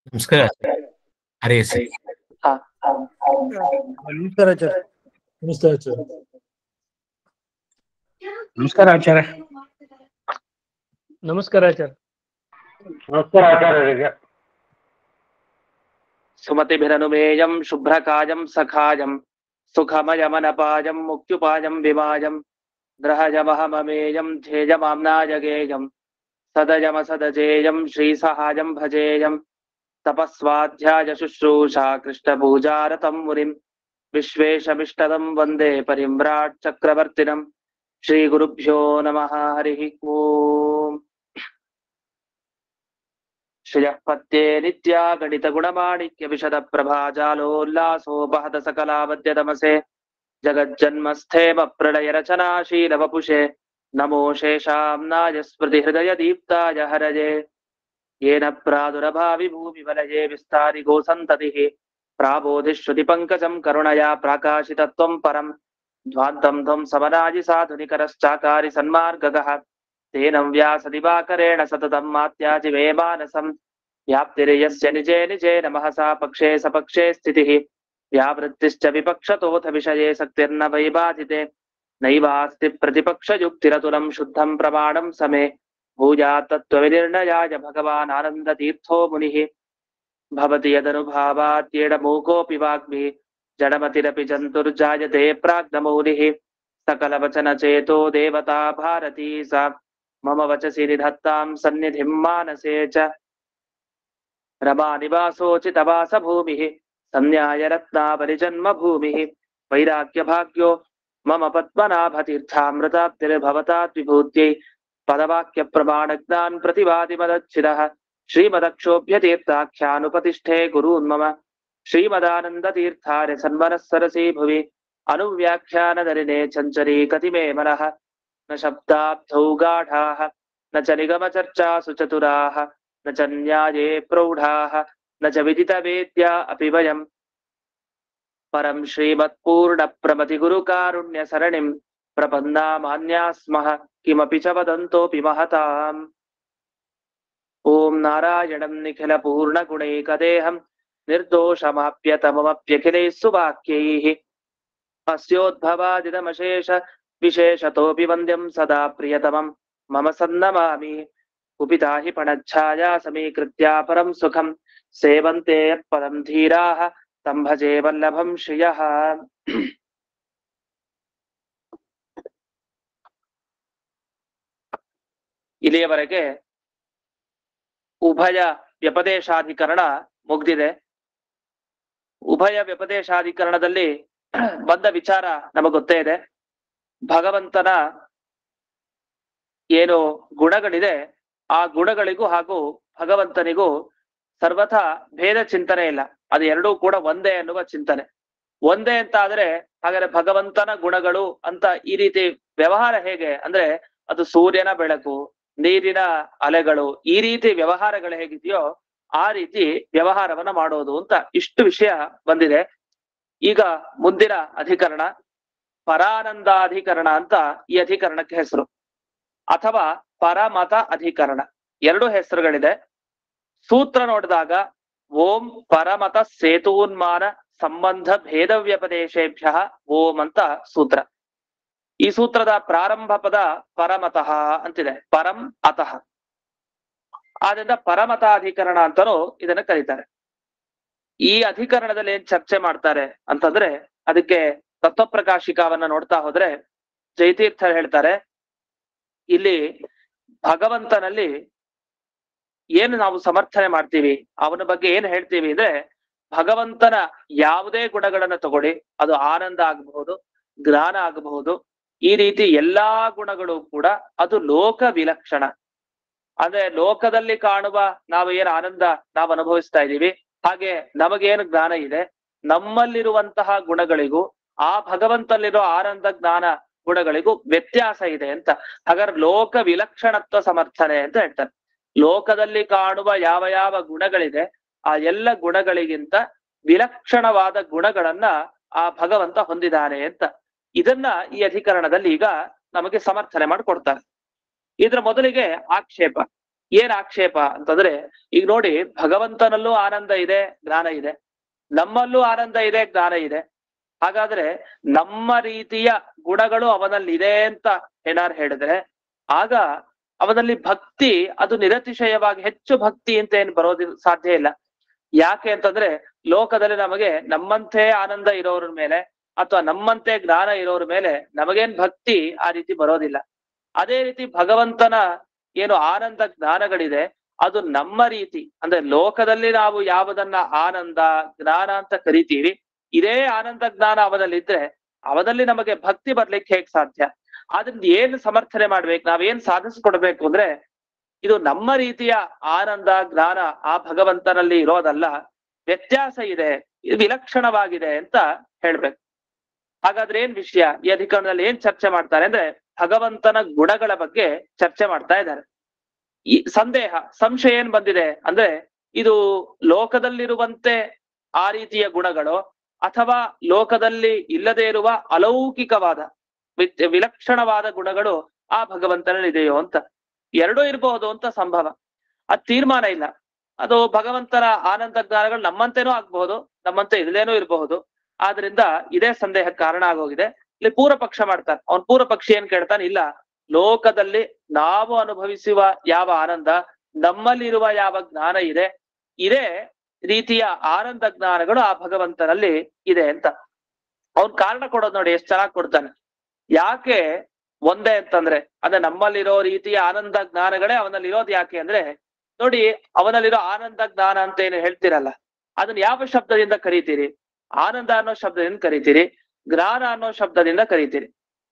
ನಮಸ್ಕಾರ ಹರೇ ಶ್ರೀ ಹಾ ನಮಸ್ಕಾರ ಆಚಾರ್ಯ ನಮಸ್ತೆ ಆಚಾರ್ಯ ನಮಸ್ಕಾರ ಆಚಾರ್ಯ ನಮಸ್ಕಾರ ಆಚಾರ್ಯ ನಮಸ್ಕಾರ ಆಚಾರ್ಯರಿಗೆ ಸುಮತಿಭಿರನುಮೇಯಂ ಶುಭ್ರಕಾಯಂ ಸಖಾಯಂ ಸುಖಮಯಮನಪಾಯಂ ಮುಕ್ತ್ಯುಪಾಯಂ ವಿಮಾಯಂ ಗ್ರಹಜಮಹಮಮೇಯಂ ಧ್ಯೇಯಮಾಮ್ನಾಯಗೇಯಂ ಸದಯಮಸದಜೇಯಂ ಶ್ರೀಸಹಾಯಂ ಭಜೇಯಂ ತಪಸ್ವಾಧ್ಯಾಯ ಶುಶ್ರೂಷಾ ಕೃಷ್ಣಪೂಜಾರತಂ ಮುನಿಂ ವಿಶ್ವೇಶಮಿಷ್ಟದಂ ವಂದೇ ಪರಿಮ್ರಾಟ್ ಚಕ್ರವರ್ತಿನಂ ಶ್ರೀಗುರುಭ್ಯೋ ನಮಃ ಹರಿಃ ಓಂ ಶ್ರಿಯಃ ಪತ್ಯೆ ನಿತ್ಯ ಗಣಿತ ಗುಣಮಾಣಿಕ್ಯ ವಿಶದ ಪ್ರಭಾಜಾಲೋಲ್ಲಾಸೋಪಹತ ಸಕಲಾವದ್ಯತಮಸೆ ಜಗಜ್ಜನ್ಮಸ್ಥೇಮ ಪ್ರಳಯ ರಚನಾಶೀಲ ವಪುಷೆ ನಮೋ ಶೇಷಾಂನಾಯ ಸ್ಮೃತಿ ಹೃದಯ ದೀಪ್ತಾಯ ಹರಜೆ येन प्रादुरभावि भूमिवलये विस्तारि गोसन्ततिः प्राबोधिश्रुति पङ्कजम् करुणया प्राकाशितत्वम् परम् ध्वान्तम् त्वम् समनाजि साधुनिकरश्चाकारि सन्मार्गगः तेन व्यासदिवाकरेण सततम् मात्याजि मे मानसम् व्याप्तिर्यस्य निजे निजेन महसा पक्षे सपक्षे स्थितिः व्यावृत्तिश्च विपक्षतोऽथ विषये सक्तिर्न वै बाधिते नैवास्ति प्रतिपक्षयुक्तिरतुलम् शुद्धम् प्रमाणम् समे भूयात् तत्त्वविनिर्णयाय भगवान् आनन्दतीर्थो मुनिः भवति यदनुभावात्येडमूकोऽपि वाग्मी जडमतिरपि जन्तुर्जायते प्राज्ञमौनिः सकलवचनचेतो देवता भारती सा मम वचसि निधत्ताम् सन्निधिम् मानसे च रमानिवासोचितवासभूमिः संन्याय रत्नावलिजन्मभूमिः वैराग्यभाग्यो मम पद्मनाभतीर्थामृताब्धिर्भवतात् विभूत्यै पदवाक्यप्रमाणज्ञान् प्रतिवादिमदच्छिदः श्रीमदक्षोभ्यतीर्थाख्यानुपतिष्ठे गुरून्मम श्रीमदानन्दतीर्थार्य सन्मनः सरसि भुवि अनुव्याख्यानदरिणे चञ्चरी कतिमे मनः न शब्दाब्धौ गाढाः न च निगमचर्चासु चतुराः न च न्याये प्रौढाः न च विदितवेद्या अपि वयम् परं श्रीमत्पूर्णप्रमतिगुरुकारुण्यसरणिम् प्रपन्नामान्या स्मः किमपि च वदन्तोऽपि महताम् ॐ नारायणं निखिलपूर्णगुणैकदेहं निर्दोषमाप्यतममप्यखिलैः सुवाक्यैः अस्योद्भवादिदमशेष विशेषतोऽपि वन्द्यं सदा प्रियतमं मम सन्नमामि कुपिता हि पणच्छाया समीकृत्या परं सुखं सेवन्ते यत्पदं धीराः तं भजे वल्लभं श्रियः ಇಲ್ಲಿಯವರೆಗೆ ಉಭಯ ವ್ಯಪದೇಶಾಧಿಕರಣ ಮುಗ್ದಿದೆ ಉಭಯ ವ್ಯಪದೇಶಾಧಿಕರಣದಲ್ಲಿ ಬಂದ ವಿಚಾರ ನಮಗೆ ಗೊತ್ತೇ ಇದೆ ಭಗವಂತನ ಏನು ಗುಣಗಳಿದೆ ಆ ಗುಣಗಳಿಗೂ ಹಾಗೂ ಭಗವಂತನಿಗೂ ಸರ್ವಥಾ ಭೇದ ಚಿಂತನೆ ಇಲ್ಲ ಅದು ಎರಡೂ ಕೂಡ ಒಂದೇ ಅನ್ನುವ ಚಿಂತನೆ ಒಂದೇ ಅಂತ ಆದ್ರೆ ಹಾಗಾದ್ರೆ ಭಗವಂತನ ಗುಣಗಳು ಅಂತ ಈ ರೀತಿ ವ್ಯವಹಾರ ಹೇಗೆ ಅಂದ್ರೆ ಅದು ಸೂರ್ಯನ ಬೆಳಕು ನೀರಿನ ಅಲೆಗಳು ಈ ರೀತಿ ವ್ಯವಹಾರಗಳು ಹೇಗಿದೆಯೋ ಆ ರೀತಿ ವ್ಯವಹಾರವನ್ನ ಮಾಡೋದು ಅಂತ ಇಷ್ಟು ವಿಷಯ ಬಂದಿದೆ ಈಗ ಮುಂದಿನ ಅಧಿಕರಣ ಪರಾನಂದಾಧಿಕರಣ ಅಂತ ಈ ಅಧಿಕರಣಕ್ಕೆ ಹೆಸರು ಅಥವಾ ಪರಮತ ಅಧಿಕರಣ ಎರಡು ಹೆಸರುಗಳಿದೆ ಸೂತ್ರ ನೋಡಿದಾಗ ಓಂ ಪರಮತ ಸೇತೂನ್ಮಾನ ಸಂಬಂಧ ಭೇದ ವ್ಯಪದೇಶೇಭ್ಯ ಓಂ ಅಂತ ಸೂತ್ರ ಈ ಸೂತ್ರದ ಪ್ರಾರಂಭ ಪದ ಪರಮತಃ ಅಂತಿದೆ ಪರಂ ಅತಃ ಆದ್ರಿಂದ ಪರಮತಾಧಿಕರಣ ಅಂತಲೂ ಇದನ್ನ ಕರೀತಾರೆ ಈ ಅಧಿಕರಣದಲ್ಲಿ ಏನ್ ಚರ್ಚೆ ಮಾಡ್ತಾರೆ ಅಂತಂದ್ರೆ ಅದಕ್ಕೆ ತತ್ವಪ್ರಕಾಶಿಕವನ್ನ ನೋಡ್ತಾ ಹೋದ್ರೆ ಜಯತೀರ್ಥರು ಹೇಳ್ತಾರೆ ಇಲ್ಲಿ ಭಗವಂತನಲ್ಲಿ ಏನು ನಾವು ಸಮರ್ಥನೆ ಮಾಡ್ತೀವಿ ಅವನ ಬಗ್ಗೆ ಏನ್ ಹೇಳ್ತೀವಿ ಅಂದ್ರೆ ಭಗವಂತನ ಯಾವುದೇ ಗುಣಗಳನ್ನ ತಗೊಳ್ಳಿ ಅದು ಆನಂದ ಆಗಬಹುದು ಜ್ಞಾನ ಆಗಬಹುದು ಈ ರೀತಿ ಎಲ್ಲಾ ಗುಣಗಳು ಕೂಡ ಅದು ಲೋಕ ವಿಲಕ್ಷಣ ಅಂದ್ರೆ ಲೋಕದಲ್ಲಿ ಕಾಣುವ ನಾವು ಏನು ಆನಂದ ನಾವು ಅನುಭವಿಸ್ತಾ ಇದ್ದೀವಿ ಹಾಗೆ ನಮಗೇನು ಜ್ಞಾನ ಇದೆ ನಮ್ಮಲ್ಲಿರುವಂತಹ ಗುಣಗಳಿಗೂ ಆ ಭಗವಂತಲ್ಲಿರೋ ಆನಂದ ಜ್ಞಾನ ಗುಣಗಳಿಗೂ ವ್ಯತ್ಯಾಸ ಇದೆ ಅಂತ ಹಾಗಾದ್ರೆ ಲೋಕ ವಿಲಕ್ಷಣತ್ವ ಸಮರ್ಥನೆ ಅಂತ ಹೇಳ್ತಾರೆ ಲೋಕದಲ್ಲಿ ಕಾಣುವ ಯಾವ ಯಾವ ಗುಣಗಳಿದೆ ಆ ಎಲ್ಲ ಗುಣಗಳಿಗಿಂತ ವಿಲಕ್ಷಣವಾದ ಗುಣಗಳನ್ನ ಆ ಭಗವಂತ ಹೊಂದಿದ್ದಾನೆ ಅಂತ ಇದನ್ನ ಈ ಅಧಿಕರಣದಲ್ಲಿ ಈಗ ನಮಗೆ ಸಮರ್ಥನೆ ಮಾಡಿಕೊಡ್ತಾರೆ ಇದ್ರ ಮೊದಲಿಗೆ ಆಕ್ಷೇಪ ಏನ್ ಆಕ್ಷೇಪ ಅಂತಂದ್ರೆ ಈಗ ನೋಡಿ ಭಗವಂತನಲ್ಲೂ ಆನಂದ ಇದೆ ಜ್ಞಾನ ಇದೆ ನಮ್ಮಲ್ಲೂ ಆನಂದ ಇದೆ ಜ್ಞಾನ ಇದೆ ಹಾಗಾದ್ರೆ ನಮ್ಮ ರೀತಿಯ ಗುಣಗಳು ಅವನಲ್ಲಿ ಇದೆ ಅಂತ ಏನಾರು ಹೇಳಿದ್ರೆ ಆಗ ಅವನಲ್ಲಿ ಭಕ್ತಿ ಅದು ನಿರತಿಶಯವಾಗಿ ಹೆಚ್ಚು ಭಕ್ತಿ ಅಂತ ಏನ್ ಬರೋದಿಲ್ಲ ಸಾಧ್ಯ ಇಲ್ಲ ಯಾಕೆ ಅಂತಂದ್ರೆ ಲೋಕದಲ್ಲಿ ನಮಗೆ ನಮ್ಮಂತೆ ಆನಂದ ಇರೋರ ಮೇಲೆ ಅಥವಾ ನಮ್ಮಂತೆ ಜ್ಞಾನ ಇರೋರ ಮೇಲೆ ನಮಗೇನ್ ಭಕ್ತಿ ಆ ರೀತಿ ಬರೋದಿಲ್ಲ ಅದೇ ರೀತಿ ಭಗವಂತನ ಏನು ಆನಂದ ಜ್ಞಾನಗಳಿದೆ ಅದು ನಮ್ಮ ರೀತಿ ಅಂದ್ರೆ ಲೋಕದಲ್ಲಿ ನಾವು ಯಾವುದನ್ನ ಆನಂದ ಜ್ಞಾನ ಅಂತ ಕರಿತೀವಿ ಇದೇ ಆನಂದ ಜ್ಞಾನ ಅವನಲ್ಲಿದ್ರೆ ಅವನಲ್ಲಿ ನಮಗೆ ಭಕ್ತಿ ಬರ್ಲಿಕ್ಕೆ ಹೇಗ್ ಸಾಧ್ಯ ಆದ್ರಿಂದ ಏನ್ ಸಮರ್ಥನೆ ಮಾಡ್ಬೇಕು ನಾವೇನ್ ಸಾಧಿಸ್ಕೊಡ್ಬೇಕು ಅಂದ್ರೆ ಇದು ನಮ್ಮ ರೀತಿಯ ಆನಂದ ಜ್ಞಾನ ಆ ಭಗವಂತನಲ್ಲಿ ಇರೋದಲ್ಲ ವ್ಯತ್ಯಾಸ ಇದೆ ಇದು ವಿಲಕ್ಷಣವಾಗಿದೆ ಅಂತ ಹೇಳ್ಬೇಕು ಹಾಗಾದ್ರೆ ಏನ್ ವಿಷಯ ಈ ಅಧಿಕರಣದಲ್ಲಿ ಏನ್ ಚರ್ಚೆ ಮಾಡ್ತಾರೆ ಅಂದ್ರೆ ಭಗವಂತನ ಗುಣಗಳ ಬಗ್ಗೆ ಚರ್ಚೆ ಮಾಡ್ತಾ ಇದ್ದಾರೆ ಈ ಸಂದೇಹ ಸಂಶಯ ಏನ್ ಬಂದಿದೆ ಅಂದ್ರೆ ಇದು ಲೋಕದಲ್ಲಿರುವಂತೆ ಆ ರೀತಿಯ ಗುಣಗಳು ಅಥವಾ ಲೋಕದಲ್ಲಿ ಇಲ್ಲದೆ ಇರುವ ಅಲೌಕಿಕವಾದ ವಿತ್- ವಿಲಕ್ಷಣವಾದ ಗುಣಗಳು ಆ ಭಗವಂತನಲ್ಲಿ ಇದೆಯೋ ಅಂತ ಎರಡೂ ಇರಬಹುದು ಅಂತ ಸಂಭವ ಅದ್ ತೀರ್ಮಾನ ಇಲ್ಲ ಅದು ಭಗವಂತನ ಆನಂದ ಜ್ಞಾನಗಳು ನಮ್ಮಂತೆನೂ ಆಗ್ಬಹುದು ನಮ್ಮಂತೆ ಇಲ್ಲದೇನೂ ಇರಬಹುದು ಆದ್ರಿಂದ ಇದೇ ಸಂದೇಹಕ್ಕೆ ಕಾರಣ ಆಗೋಗಿದೆ ಇಲ್ಲಿ ಪೂರ್ವ ಪಕ್ಷ ಮಾಡ್ತಾನೆ ಅವನ್ ಪೂರ್ವ ಪಕ್ಷಿ ಏನ್ ಕೇಳ್ತಾನೆ ಇಲ್ಲ ಲೋಕದಲ್ಲಿ ನಾವು ಅನುಭವಿಸುವ ಯಾವ ಆನಂದ ನಮ್ಮಲ್ಲಿರುವ ಯಾವ ಜ್ಞಾನ ಇದೆ ಇದೇ ರೀತಿಯ ಆನಂದ ಜ್ಞಾನಗಳು ಆ ಭಗವಂತನಲ್ಲಿ ಇದೆ ಅಂತ ಅವನ್ ಕಾರಣ ಕೊಡೋದು ನೋಡಿ ಎಷ್ಟ್ ಚೆನ್ನಾಗಿ ಕೊಡ್ತಾನೆ ಯಾಕೆ ಒಂದೇ ಅಂತಂದ್ರೆ ಅಂದ್ರೆ ನಮ್ಮಲ್ಲಿರೋ ರೀತಿಯ ಆನಂದ ಜ್ಞಾನಗಳೇ ಅವನಲ್ಲಿ ಇರೋದು ಯಾಕೆ ಅಂದ್ರೆ ನೋಡಿ ಅವನಲ್ಲಿರೋ ಆನಂದ ಜ್ಞಾನ ಅಂತ ಏನು ಹೇಳ್ತೀರಲ್ಲ ಅದನ್ನ ಯಾವ ಶಬ್ದದಿಂದ ಕರಿತೀರಿ ಆನಂದ ಅನ್ನೋ ಶಬ್ದದಿಂದ ಕರಿತೀರಿ ಜ್ಞಾನ ಅನ್ನೋ ಶಬ್ದದಿಂದ ಕರಿತೀರಿ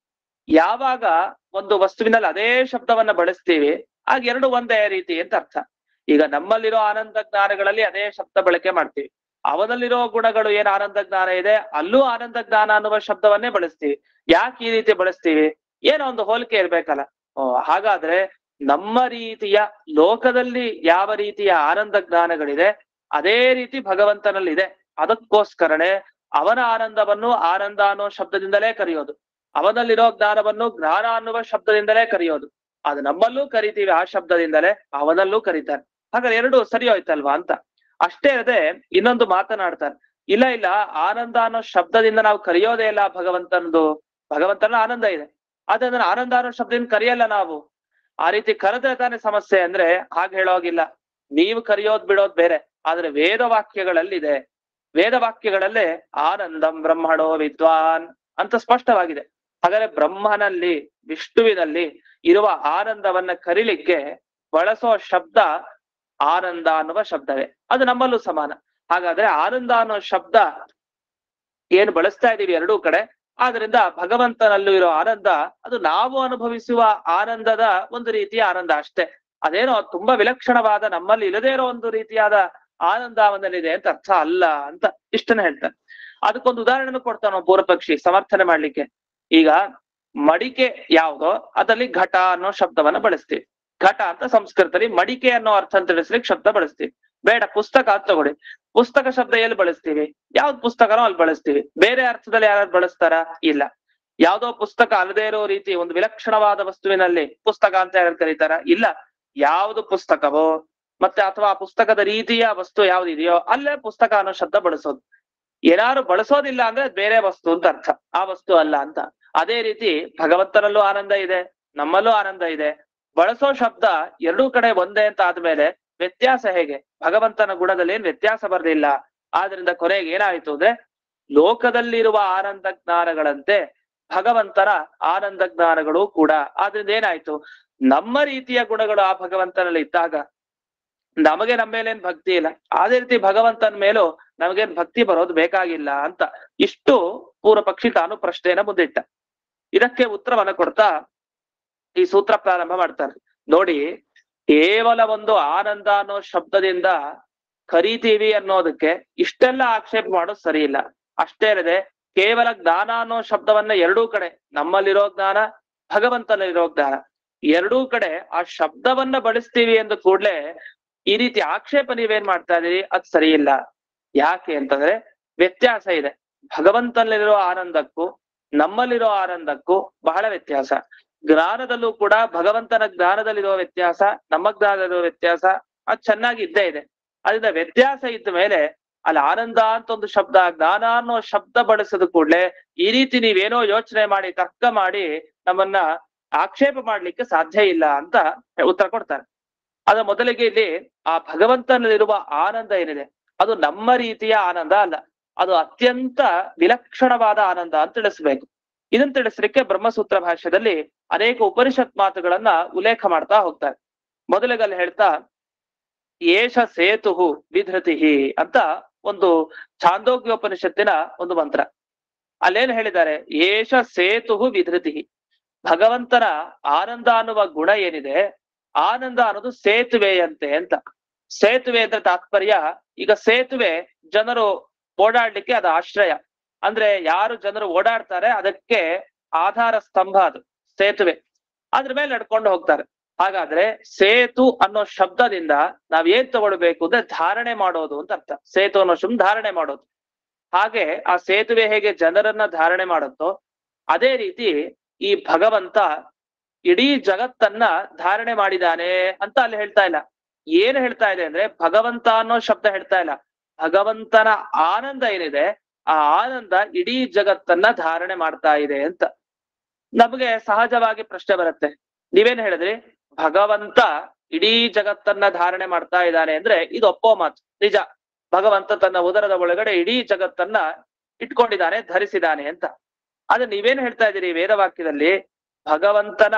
ಯಾವಾಗ ಒಂದು ವಸ್ತುವಿನಲ್ಲಿ ಅದೇ ಶಬ್ದವನ್ನ ಬಳಸ್ತೀವಿ ಆಗ ಎರಡು ಒಂದೇ ರೀತಿ ಅಂತ ಅರ್ಥ ಈಗ ನಮ್ಮಲ್ಲಿರೋ ಆನಂದ ಜ್ಞಾನಗಳಲ್ಲಿ ಅದೇ ಶಬ್ದ ಬಳಕೆ ಮಾಡ್ತೀವಿ ಅವನಲ್ಲಿರೋ ಗುಣಗಳು ಏನ್ ಆನಂದ ಜ್ಞಾನ ಇದೆ ಅಲ್ಲೂ ಆನಂದ ಜ್ಞಾನ ಅನ್ನುವ ಶಬ್ದವನ್ನೇ ಬಳಸ್ತೀವಿ ಯಾಕೆ ಈ ರೀತಿ ಬಳಸ್ತೀವಿ ಏನೋ ಒಂದು ಹೋಲಿಕೆ ಇರ್ಬೇಕಲ್ಲ ಓ ಹಾಗಾದ್ರೆ ನಮ್ಮ ರೀತಿಯ ಲೋಕದಲ್ಲಿ ಯಾವ ರೀತಿಯ ಆನಂದ ಜ್ಞಾನಗಳಿದೆ ಅದೇ ರೀತಿ ಭಗವಂತನಲ್ಲಿ ಇದೆ ಅದಕ್ಕೋಸ್ಕರನೇ ಅವನ ಆನಂದವನ್ನು ಆನಂದ ಅನ್ನೋ ಶಬ್ದದಿಂದಲೇ ಕರೆಯೋದು ಅವನಲ್ಲಿರೋ ಜ್ಞಾನವನ್ನು ಜ್ಞಾನ ಅನ್ನುವ ಶಬ್ದದಿಂದಲೇ ಕರೆಯೋದು ಅದು ನಮ್ಮಲ್ಲೂ ಕರಿತೀವಿ ಆ ಶಬ್ದದಿಂದಲೇ ಅವನಲ್ಲೂ ಕರೀತಾರೆ ಹಾಗಾದ್ರೆ ಎರಡು ಸರಿ ಹೋಯ್ತಲ್ವಾ ಅಂತ ಅಷ್ಟೇ ಅಲ್ಲದೆ ಇನ್ನೊಂದು ಮಾತನಾಡ್ತಾರೆ ಇಲ್ಲ ಇಲ್ಲ ಆನಂದ ಅನ್ನೋ ಶಬ್ದದಿಂದ ನಾವು ಕರೆಯೋದೇ ಇಲ್ಲ ಭಗವಂತನದು ಭಗವಂತನ ಆನಂದ ಇದೆ ಆದ್ರೆ ಅದನ್ನ ಆನಂದ ಅನ್ನೋ ಶಬ್ದದಿಂದ ಕರೆಯಲ್ಲ ನಾವು ಆ ರೀತಿ ಕರೆದ್ರೆ ತಾನೇ ಸಮಸ್ಯೆ ಅಂದ್ರೆ ಹಾಗೆ ಹೇಳೋಗಿಲ್ಲ ನೀವು ಕರೆಯೋದ್ ಬಿಡೋದ್ ಬೇರೆ ಆದ್ರೆ ವೇದ ವಾಕ್ಯಗಳಲ್ಲಿದೆ ವೇದ ವಾಕ್ಯಗಳಲ್ಲೇ ಆನಂದಂ ಬ್ರಹ್ಮಣೋ ವಿದ್ವಾನ್ ಅಂತ ಸ್ಪಷ್ಟವಾಗಿದೆ ಹಾಗಾದ್ರೆ ಬ್ರಹ್ಮನಲ್ಲಿ ವಿಷ್ಣುವಿನಲ್ಲಿ ಇರುವ ಆನಂದವನ್ನ ಕರಿಲಿಕ್ಕೆ ಬಳಸೋ ಶಬ್ದ ಆನಂದ ಅನ್ನುವ ಶಬ್ದವೇ ಅದು ನಮ್ಮಲ್ಲೂ ಸಮಾನ ಹಾಗಾದ್ರೆ ಆನಂದ ಅನ್ನೋ ಶಬ್ದ ಏನು ಬಳಸ್ತಾ ಇದೀವಿ ಎರಡೂ ಕಡೆ ಆದ್ರಿಂದ ಭಗವಂತನಲ್ಲೂ ಇರೋ ಆನಂದ ಅದು ನಾವು ಅನುಭವಿಸುವ ಆನಂದದ ಒಂದು ರೀತಿಯ ಆನಂದ ಅಷ್ಟೇ ಅದೇನೋ ತುಂಬಾ ವಿಲಕ್ಷಣವಾದ ನಮ್ಮಲ್ಲಿ ಇಲ್ಲದೇ ಇರೋ ಒಂದು ರೀತಿಯಾದ ಆನಂದ ಅವನಲ್ಲಿದೆ ಅಂತ ಅರ್ಥ ಅಲ್ಲ ಅಂತ ಇಷ್ಟನ್ನ ಹೇಳ್ತಾನೆ ಅದಕ್ಕೊಂದು ಉದಾಹರಣೆ ಕೊಡ್ತಾನೆ ಪೂರ್ವ ಪಕ್ಷಿ ಸಮರ್ಥನೆ ಮಾಡ್ಲಿಕ್ಕೆ ಈಗ ಮಡಿಕೆ ಯಾವ್ದೋ ಅದಲ್ಲಿ ಘಟ ಅನ್ನೋ ಶಬ್ದವನ್ನ ಬಳಸ್ತೀವಿ ಘಟ ಅಂತ ಸಂಸ್ಕೃತದಲ್ಲಿ ಮಡಿಕೆ ಅನ್ನೋ ಅರ್ಥ ಅಂತ ತಿಳಿಸ್ಲಿಕ್ಕೆ ಶಬ್ದ ಬಳಸ್ತೀವಿ ಬೇಡ ಪುಸ್ತಕ ಅಂತ ತಗೊಳ್ಳಿ ಪುಸ್ತಕ ಶಬ್ದ ಎಲ್ಲಿ ಬಳಸ್ತೀವಿ ಯಾವ್ದು ಪುಸ್ತಕನೋ ಅಲ್ಲಿ ಬಳಸ್ತೀವಿ ಬೇರೆ ಅರ್ಥದಲ್ಲಿ ಯಾರು ಬಳಸ್ತಾರ ಇಲ್ಲ ಯಾವ್ದೋ ಪುಸ್ತಕ ಅಲ್ಲದೇ ಇರೋ ರೀತಿ ಒಂದು ವಿಲಕ್ಷಣವಾದ ವಸ್ತುವಿನಲ್ಲಿ ಪುಸ್ತಕ ಅಂತ ಯಾರು ಕರೀತಾರ ಇಲ್ಲ ಯಾವ್ದು ಪುಸ್ತಕವೋ ಮತ್ತೆ ಅಥವಾ ಆ ಪುಸ್ತಕದ ರೀತಿಯ ವಸ್ತು ಯಾವ್ದಿದೆಯೋ ಅಲ್ಲೇ ಪುಸ್ತಕ ಅನ್ನೋ ಶಬ್ದ ಬಳಸೋದು ಏನಾರು ಬಳಸೋದಿಲ್ಲ ಅಂದ್ರೆ ಅದ್ ಬೇರೆ ವಸ್ತು ಅಂತ ಅರ್ಥ ಆ ವಸ್ತು ಅಲ್ಲ ಅಂತ ಅದೇ ರೀತಿ ಭಗವಂತನಲ್ಲೂ ಆನಂದ ಇದೆ ನಮ್ಮಲ್ಲೂ ಆನಂದ ಇದೆ ಬಳಸೋ ಶಬ್ದ ಎರಡೂ ಕಡೆ ಒಂದೇ ಅಂತ ಆದ್ಮೇಲೆ ವ್ಯತ್ಯಾಸ ಹೇಗೆ ಭಗವಂತನ ಗುಣದಲ್ಲಿ ಏನ್ ವ್ಯತ್ಯಾಸ ಬರ್ಲಿಲ್ಲ ಆದ್ರಿಂದ ಕೊನೆಗೆ ಏನಾಯ್ತು ಅಂದ್ರೆ ಲೋಕದಲ್ಲಿರುವ ಆನಂದ ಜ್ಞಾನಗಳಂತೆ ಭಗವಂತನ ಆನಂದ ಜ್ಞಾನಗಳು ಕೂಡ ಆದ್ರಿಂದ ಏನಾಯ್ತು ನಮ್ಮ ರೀತಿಯ ಗುಣಗಳು ಆ ಭಗವಂತನಲ್ಲಿ ಇದ್ದಾಗ ನಮಗೆ ನಮ್ಮ ಮೇಲೇನ್ ಭಕ್ತಿ ಇಲ್ಲ ಅದೇ ರೀತಿ ಭಗವಂತನ ಮೇಲೂ ನಮಗೇನ್ ಭಕ್ತಿ ಬರೋದು ಬೇಕಾಗಿಲ್ಲ ಅಂತ ಇಷ್ಟು ಪೂರ್ವ ಪಕ್ಷಿ ತಾನು ಪ್ರಶ್ನೆಯನ್ನ ಮುಂದಿಟ್ಟ ಇದಕ್ಕೆ ಉತ್ತರವನ್ನ ಕೊಡ್ತಾ ಈ ಸೂತ್ರ ಪ್ರಾರಂಭ ಮಾಡ್ತಾರೆ ನೋಡಿ ಕೇವಲ ಒಂದು ಆನಂದ ಅನ್ನೋ ಶಬ್ದದಿಂದ ಕರಿತೀವಿ ಅನ್ನೋದಕ್ಕೆ ಇಷ್ಟೆಲ್ಲ ಆಕ್ಷೇಪ ಮಾಡೋದು ಸರಿ ಇಲ್ಲ ಅಷ್ಟೇ ಅಲ್ಲದೆ ಕೇವಲ ಜ್ಞಾನ ಅನ್ನೋ ಶಬ್ದವನ್ನ ಎರಡೂ ಕಡೆ ನಮ್ಮಲ್ಲಿರೋ ಜ್ಞಾನ ಭಗವಂತನಲ್ಲಿರೋ ಜ್ಞಾನ ಎರಡೂ ಕಡೆ ಆ ಶಬ್ದವನ್ನ ಬಳಸ್ತೀವಿ ಎಂದು ಕೂಡ್ಲೆ ಈ ರೀತಿ ಆಕ್ಷೇಪ ನೀವೇನ್ ಮಾಡ್ತಾ ಇದೀರಿ ಅದ್ ಸರಿ ಇಲ್ಲ ಯಾಕೆ ಅಂತಂದ್ರೆ ವ್ಯತ್ಯಾಸ ಇದೆ ಭಗವಂತನಲ್ಲಿರೋ ಆನಂದಕ್ಕೂ ನಮ್ಮಲ್ಲಿರೋ ಆನಂದಕ್ಕೂ ಬಹಳ ವ್ಯತ್ಯಾಸ ಜ್ಞಾನದಲ್ಲೂ ಕೂಡ ಭಗವಂತನ ಜ್ಞಾನದಲ್ಲಿರುವ ವ್ಯತ್ಯಾಸ ನಮ್ಮ ಜ್ಞಾನದಲ್ಲಿರುವ ವ್ಯತ್ಯಾಸ ಅದು ಚೆನ್ನಾಗಿ ಇದ್ದೇ ಇದೆ ಅದರಿಂದ ವ್ಯತ್ಯಾಸ ಇದ್ದ ಮೇಲೆ ಅಲ್ಲಿ ಆನಂದ ಅಂತ ಒಂದು ಶಬ್ದ ಜ್ಞಾನ ಅನ್ನೋ ಶಬ್ದ ಬಳಸಿದ ಕೂಡ್ಲೆ ಈ ರೀತಿ ನೀವೇನೋ ಯೋಚನೆ ಮಾಡಿ ತರ್ಕ ಮಾಡಿ ನಮ್ಮನ್ನ ಆಕ್ಷೇಪ ಮಾಡ್ಲಿಕ್ಕೆ ಸಾಧ್ಯ ಇಲ್ಲ ಅಂತ ಉತ್ತರ ಕೊಡ್ತಾರೆ ಅದ ಮೊದಲಿಗೆ ಇಲ್ಲಿ ಆ ಭಗವಂತನಲ್ಲಿರುವ ಆನಂದ ಏನಿದೆ ಅದು ನಮ್ಮ ರೀತಿಯ ಆನಂದ ಅಲ್ಲ ಅದು ಅತ್ಯಂತ ವಿಲಕ್ಷಣವಾದ ಆನಂದ ಅಂತ ತಿಳಿಸ್ಬೇಕು ಇದನ್ನ ತಿಳಿಸ್ಲಿಕ್ಕೆ ಬ್ರಹ್ಮಸೂತ್ರ ಭಾಷ್ಯದಲ್ಲಿ ಅನೇಕ ಉಪನಿಷತ್ ಮಾತುಗಳನ್ನ ಉಲ್ಲೇಖ ಮಾಡ್ತಾ ಹೋಗ್ತಾರೆ ಮೊದಲಿಗೆ ಅಲ್ಲಿ ಹೇಳ್ತಾ ಏಷ ಸೇತು ವಿಧೃತಿ ಅಂತ ಒಂದು ಛಾಂದೋಗ್ಯೋಪನಿಷತ್ತಿನ ಒಂದು ಮಂತ್ರ ಅಲ್ಲೇನ್ ಹೇಳಿದ್ದಾರೆ ಏಷ ಸೇತು ವಿಧೃತಿ ಭಗವಂತನ ಆನಂದ ಅನ್ನುವ ಗುಣ ಏನಿದೆ ಆನಂದ ಅನ್ನೋದು ಸೇತುವೆಯಂತೆ ಅಂತ ಸೇತುವೆ ಅಂದ್ರೆ ತಾತ್ಪರ್ಯ ಈಗ ಸೇತುವೆ ಜನರು ಓಡಾಡ್ಲಿಕ್ಕೆ ಅದು ಆಶ್ರಯ ಅಂದ್ರೆ ಯಾರು ಜನರು ಓಡಾಡ್ತಾರೆ ಅದಕ್ಕೆ ಆಧಾರ ಸ್ತಂಭ ಅದು ಸೇತುವೆ ಅದ್ರ ಮೇಲೆ ನಡ್ಕೊಂಡು ಹೋಗ್ತಾರೆ ಹಾಗಾದ್ರೆ ಸೇತು ಅನ್ನೋ ಶಬ್ದದಿಂದ ನಾವ್ ಏನ್ ತಗೊಳ್ಬೇಕು ಅಂದ್ರೆ ಧಾರಣೆ ಮಾಡೋದು ಅಂತ ಅರ್ಥ ಸೇತು ಅನ್ನೋ ಶಬ್ದ ಧಾರಣೆ ಮಾಡೋದು ಹಾಗೆ ಆ ಸೇತುವೆ ಹೇಗೆ ಜನರನ್ನ ಧಾರಣೆ ಮಾಡುತ್ತೋ ಅದೇ ರೀತಿ ಈ ಭಗವಂತ ಇಡೀ ಜಗತ್ತನ್ನ ಧಾರಣೆ ಮಾಡಿದಾನೆ ಅಂತ ಅಲ್ಲಿ ಹೇಳ್ತಾ ಇಲ್ಲ ಏನ್ ಹೇಳ್ತಾ ಇದೆ ಅಂದ್ರೆ ಭಗವಂತ ಅನ್ನೋ ಶಬ್ದ ಹೇಳ್ತಾ ಇಲ್ಲ ಭಗವಂತನ ಆನಂದ ಏನಿದೆ ಆ ಆನಂದ ಇಡೀ ಜಗತ್ತನ್ನ ಧಾರಣೆ ಮಾಡ್ತಾ ಇದೆ ಅಂತ ನಮಗೆ ಸಹಜವಾಗಿ ಪ್ರಶ್ನೆ ಬರುತ್ತೆ ನೀವೇನ್ ಹೇಳಿದ್ರಿ ಭಗವಂತ ಇಡೀ ಜಗತ್ತನ್ನ ಧಾರಣೆ ಮಾಡ್ತಾ ಇದ್ದಾನೆ ಅಂದ್ರೆ ಇದು ಒಪ್ಪೋ ಮಾತು ನಿಜ ಭಗವಂತ ತನ್ನ ಉದರದ ಒಳಗಡೆ ಇಡೀ ಜಗತ್ತನ್ನ ಇಟ್ಕೊಂಡಿದ್ದಾನೆ ಧರಿಸಿದಾನೆ ಅಂತ ಆದ್ರೆ ನೀವೇನ್ ಹೇಳ್ತಾ ಇದ್ದೀರಿ ವೇದವಾಕ್ಯದಲ್ಲಿ ಭಗವಂತನ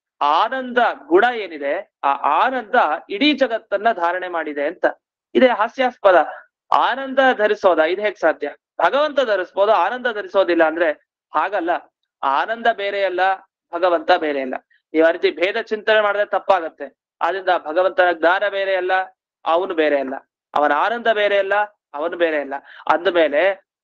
ಆನಂದ ಗುಣ ಏನಿದೆ ಆ ಆನಂದ ಇಡೀ ಜಗತ್ತನ್ನ ಧಾರಣೆ ಮಾಡಿದೆ ಅಂತ ಇದೇ ಹಾಸ್ಯಾಸ್ಪದ ಆನಂದ ಧರಿಸೋದ ಇದು ಹೇಗ್ ಸಾಧ್ಯ ಭಗವಂತ ಧರಿಸ್ಬೋದು ಆನಂದ ಧರಿಸೋದಿಲ್ಲ ಅಂದ್ರೆ ಹಾಗಲ್ಲ ಆನಂದ ಬೇರೆ ಅಲ್ಲ ಭಗವಂತ ಬೇರೆ ಅಲ್ಲ ನೀವು ಆ ರೀತಿ ಭೇದ ಚಿಂತನೆ ಮಾಡಿದ್ರೆ ತಪ್ಪಾಗತ್ತೆ ಆದ್ರಿಂದ ಭಗವಂತನ ಜ್ಞಾನ ಬೇರೆ ಅಲ್ಲ ಅವನು ಬೇರೆ ಅಲ್ಲ ಅವನ ಆನಂದ ಬೇರೆ ಅಲ್ಲ ಅವನು ಬೇರೆ ಅಲ್ಲ ಅಂದ್ಮೇಲೆ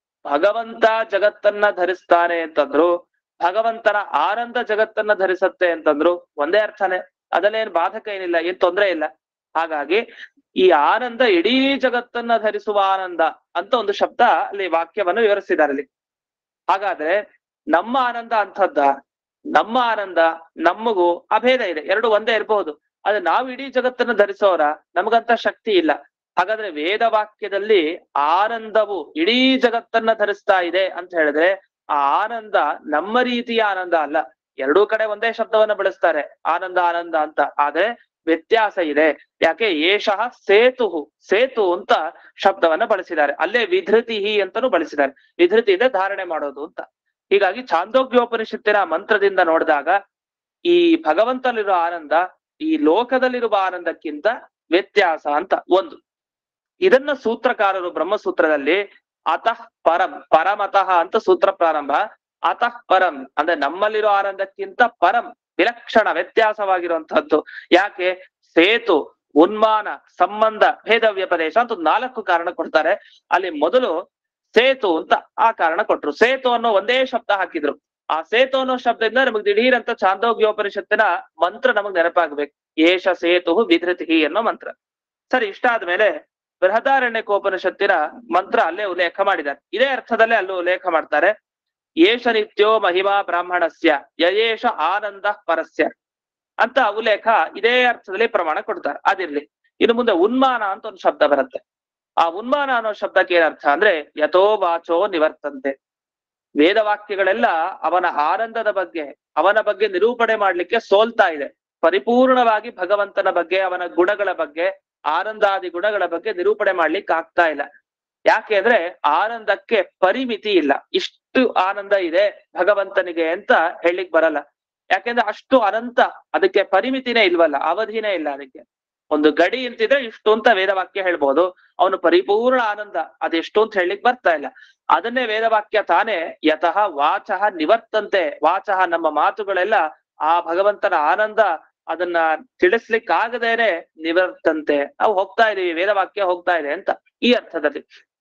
ಭಗವಂತ ಜಗತ್ತನ್ನ ಧರಿಸ್ತಾನೆ ಅಂತಂದ್ರು ಭಗವಂತನ ಆನಂದ ಜಗತ್ತನ್ನ ಧರಿಸತ್ತೆ ಅಂತಂದ್ರು ಒಂದೇ ಅರ್ಥನೇ ಅದಲ್ಲೇನ್ ಬಾಧಕ ಏನಿಲ್ಲ ಏನ್ ತೊಂದ್ರೆ ಇಲ್ಲ ಹಾಗಾಗಿ ಈ ಆನಂದ ಇಡೀ ಜಗತ್ತನ್ನ ಧರಿಸುವ ಆನಂದ ಅಂತ ಒಂದು ಶಬ್ದ ಅಲ್ಲಿ ವಾಕ್ಯವನ್ನು ವಿವರಿಸಿದ್ದಾರೆ ಅಲ್ಲಿ ಹಾಗಾದ್ರೆ ನಮ್ಮ ಆನಂದ ಅಂಥದ್ದ ನಮ್ಮ ಆನಂದ ನಮಗೂ ಅಭೇದ ಇದೆ ಎರಡು ಒಂದೇ ಇರಬಹುದು ಆದ್ರೆ ನಾವು ಇಡೀ ಜಗತ್ತನ್ನ ಧರಿಸೋರ ನಮಗಂತ ಶಕ್ತಿ ಇಲ್ಲ ಹಾಗಾದ್ರೆ ವೇದ ವಾಕ್ಯದಲ್ಲಿ ಆನಂದವು ಇಡೀ ಜಗತ್ತನ್ನ ಧರಿಸ್ತಾ ಇದೆ ಅಂತ ಹೇಳಿದ್ರೆ ಆ ಆನಂದ ನಮ್ಮ ರೀತಿಯ ಆನಂದ ಅಲ್ಲ ಎರಡೂ ಕಡೆ ಒಂದೇ ಶಬ್ದವನ್ನ ಬಳಸ್ತಾರೆ ಆನಂದ ಆನಂದ ಅಂತ ಆದ್ರೆ ವ್ಯತ್ಯಾಸ ಇದೆ ಯಾಕೆ ಏಷಃ ಸೇತು ಸೇತು ಅಂತ ಶಬ್ದವನ್ನ ಬಳಸಿದ್ದಾರೆ ಅಲ್ಲೇ ವಿಧೃತಿ ಅಂತಾನು ಬಳಸಿದ್ದಾರೆ ವಿಧೃತಿ ಇದೆ ಧಾರಣೆ ಮಾಡೋದು ಅಂತ ಹೀಗಾಗಿ ಛಾಂದೋಗ್ಯೋಪನಿಷತ್ತಿನ ಮಂತ್ರದಿಂದ ನೋಡಿದಾಗ ಈ ಭಗವಂತನಲ್ಲಿರುವ ಆನಂದ ಈ ಲೋಕದಲ್ಲಿರುವ ಆನಂದಕ್ಕಿಂತ ವ್ಯತ್ಯಾಸ ಅಂತ ಒಂದು ಇದನ್ನ ಸೂತ್ರಕಾರರು ಬ್ರಹ್ಮಸೂತ್ರದಲ್ಲಿ ಅತಃ ಪರಂ ಪರಮತಃ ಅಂತ ಸೂತ್ರ ಪ್ರಾರಂಭ ಅತಃ ಪರಂ ಅಂದ್ರೆ ನಮ್ಮಲ್ಲಿರೋ ಆನಂದಕ್ಕಿಂತ ಪರಂ ವಿಲಕ್ಷಣ ವ್ಯತ್ಯಾಸವಾಗಿರುವಂತಹದ್ದು ಯಾಕೆ ಸೇತು ಉನ್ಮಾನ ಸಂಬಂಧ ಭೇದ ವ್ಯಪದೇಶ ಅಂತ ಒಂದ್ ನಾಲ್ಕು ಕಾರಣ ಕೊಡ್ತಾರೆ ಅಲ್ಲಿ ಮೊದಲು ಸೇತು ಅಂತ ಆ ಕಾರಣ ಕೊಟ್ರು ಸೇತು ಅನ್ನೋ ಒಂದೇ ಶಬ್ದ ಹಾಕಿದ್ರು ಆ ಸೇತು ಅನ್ನೋ ಶಬ್ದದಿಂದ ನಮಗೆ ದಿಢೀರ್ ಅಂತ ಚಾಂದೋಗ್ಯೋಪನಿಷತ್ತಿನ ಮಂತ್ರ ನಮಗ್ ನೆನಪಾಗ್ಬೇಕು ಏಷ ಸೇತು ವಿಧೃತಿ ಅನ್ನೋ ಮಂತ್ರ ಸರಿ ಇಷ್ಟ ಆದ್ಮೇಲೆ ಬೃಹದಾರಣ್ಯಕೋಪನಿಷತ್ತಿನ ಮಂತ್ರ ಅಲ್ಲೇ ಉಲ್ಲೇಖ ಮಾಡಿದ್ದಾರೆ ಇದೇ ಅರ್ಥದಲ್ಲೇ ಅಲ್ಲೂ ಉಲ್ಲೇಖ ಮಾಡ್ತಾರೆ ಏಷ ನಿತ್ಯೋ ಮಹಿಮಾ ಬ್ರಾಹ್ಮಣಸ್ಯ ಯಯೇಷ ಆನಂದ ಪರಸ್ಯ ಅಂತ ಉಲ್ಲೇಖ ಇದೇ ಅರ್ಥದಲ್ಲಿ ಪ್ರಮಾಣ ಕೊಡ್ತಾರೆ ಅದಿರ್ಲಿ ಇನ್ನು ಮುಂದೆ ಉನ್ಮಾನ ಅಂತ ಒಂದು ಶಬ್ದ ಬರುತ್ತೆ ಆ ಉನ್ಮಾನ ಅನ್ನೋ ಶಬ್ದಕ್ಕೆ ಏನರ್ಥ ಅಂದ್ರೆ ಯಥೋ ವಾಚೋ ನಿವರ್ತಂತೆ ವೇದವಾಕ್ಯಗಳೆಲ್ಲ ಅವನ ಆನಂದದ ಬಗ್ಗೆ ಅವನ ಬಗ್ಗೆ ನಿರೂಪಣೆ ಮಾಡ್ಲಿಕ್ಕೆ ಸೋಲ್ತಾ ಇದೆ ಪರಿಪೂರ್ಣವಾಗಿ ಭಗವಂತನ ಬಗ್ಗೆ ಅವನ ಗುಣಗಳ ಬಗ್ಗೆ ಆನಂದಾದಿ ಗುಣಗಳ ಬಗ್ಗೆ ನಿರೂಪಣೆ ಮಾಡ್ಲಿಕ್ಕೆ ಆಗ್ತಾ ಇಲ್ಲ ಯಾಕೆ ಅಂದ್ರೆ ಆನಂದಕ್ಕೆ ಪರಿಮಿತಿ ಇಲ್ಲ ಇಷ್ಟು ಆನಂದ ಇದೆ ಭಗವಂತನಿಗೆ ಅಂತ ಹೇಳಲಿಕ್ ಬರಲ್ಲ ಯಾಕೆಂದ್ರೆ ಅಷ್ಟು ಅನಂತ ಅದಕ್ಕೆ ಪರಿಮಿತಿನೇ ಇಲ್ವಲ್ಲ ಅವಧಿನೇ ಇಲ್ಲ ಅದಕ್ಕೆ ಒಂದು ಗಡಿ ಅಂತಿದ್ರೆ ಇಷ್ಟು ಅಂತ ವೇದವಾಕ್ಯ ಹೇಳ್ಬೋದು ಅವನು ಪರಿಪೂರ್ಣ ಆನಂದ ಅದೆಷ್ಟು ಅಂತ ಹೇಳಲಿಕ್ ಬರ್ತಾ ಇಲ್ಲ ಅದನ್ನೇ ವೇದವಾಕ್ಯ ತಾನೇ ಯತಃ ವಾಚಃ ನಿವರ್ತಂತೆ ವಾಚಃ ನಮ್ಮ ಮಾತುಗಳೆಲ್ಲ ಆ ಭಗವಂತನ ಆನಂದ ಅದನ್ನ ತಿಳಿಸ್ಲಿಕ್ಕಾಗದೇನೆ ನಿವರ್ತಂತೆ ನಾವು ಹೋಗ್ತಾ ಇದೀವಿ ವೇದವಾಕ್ಯ ಹೋಗ್ತಾ ಇದೆ ಅಂತ ಈ ಅರ್ಥದಲ್ಲಿ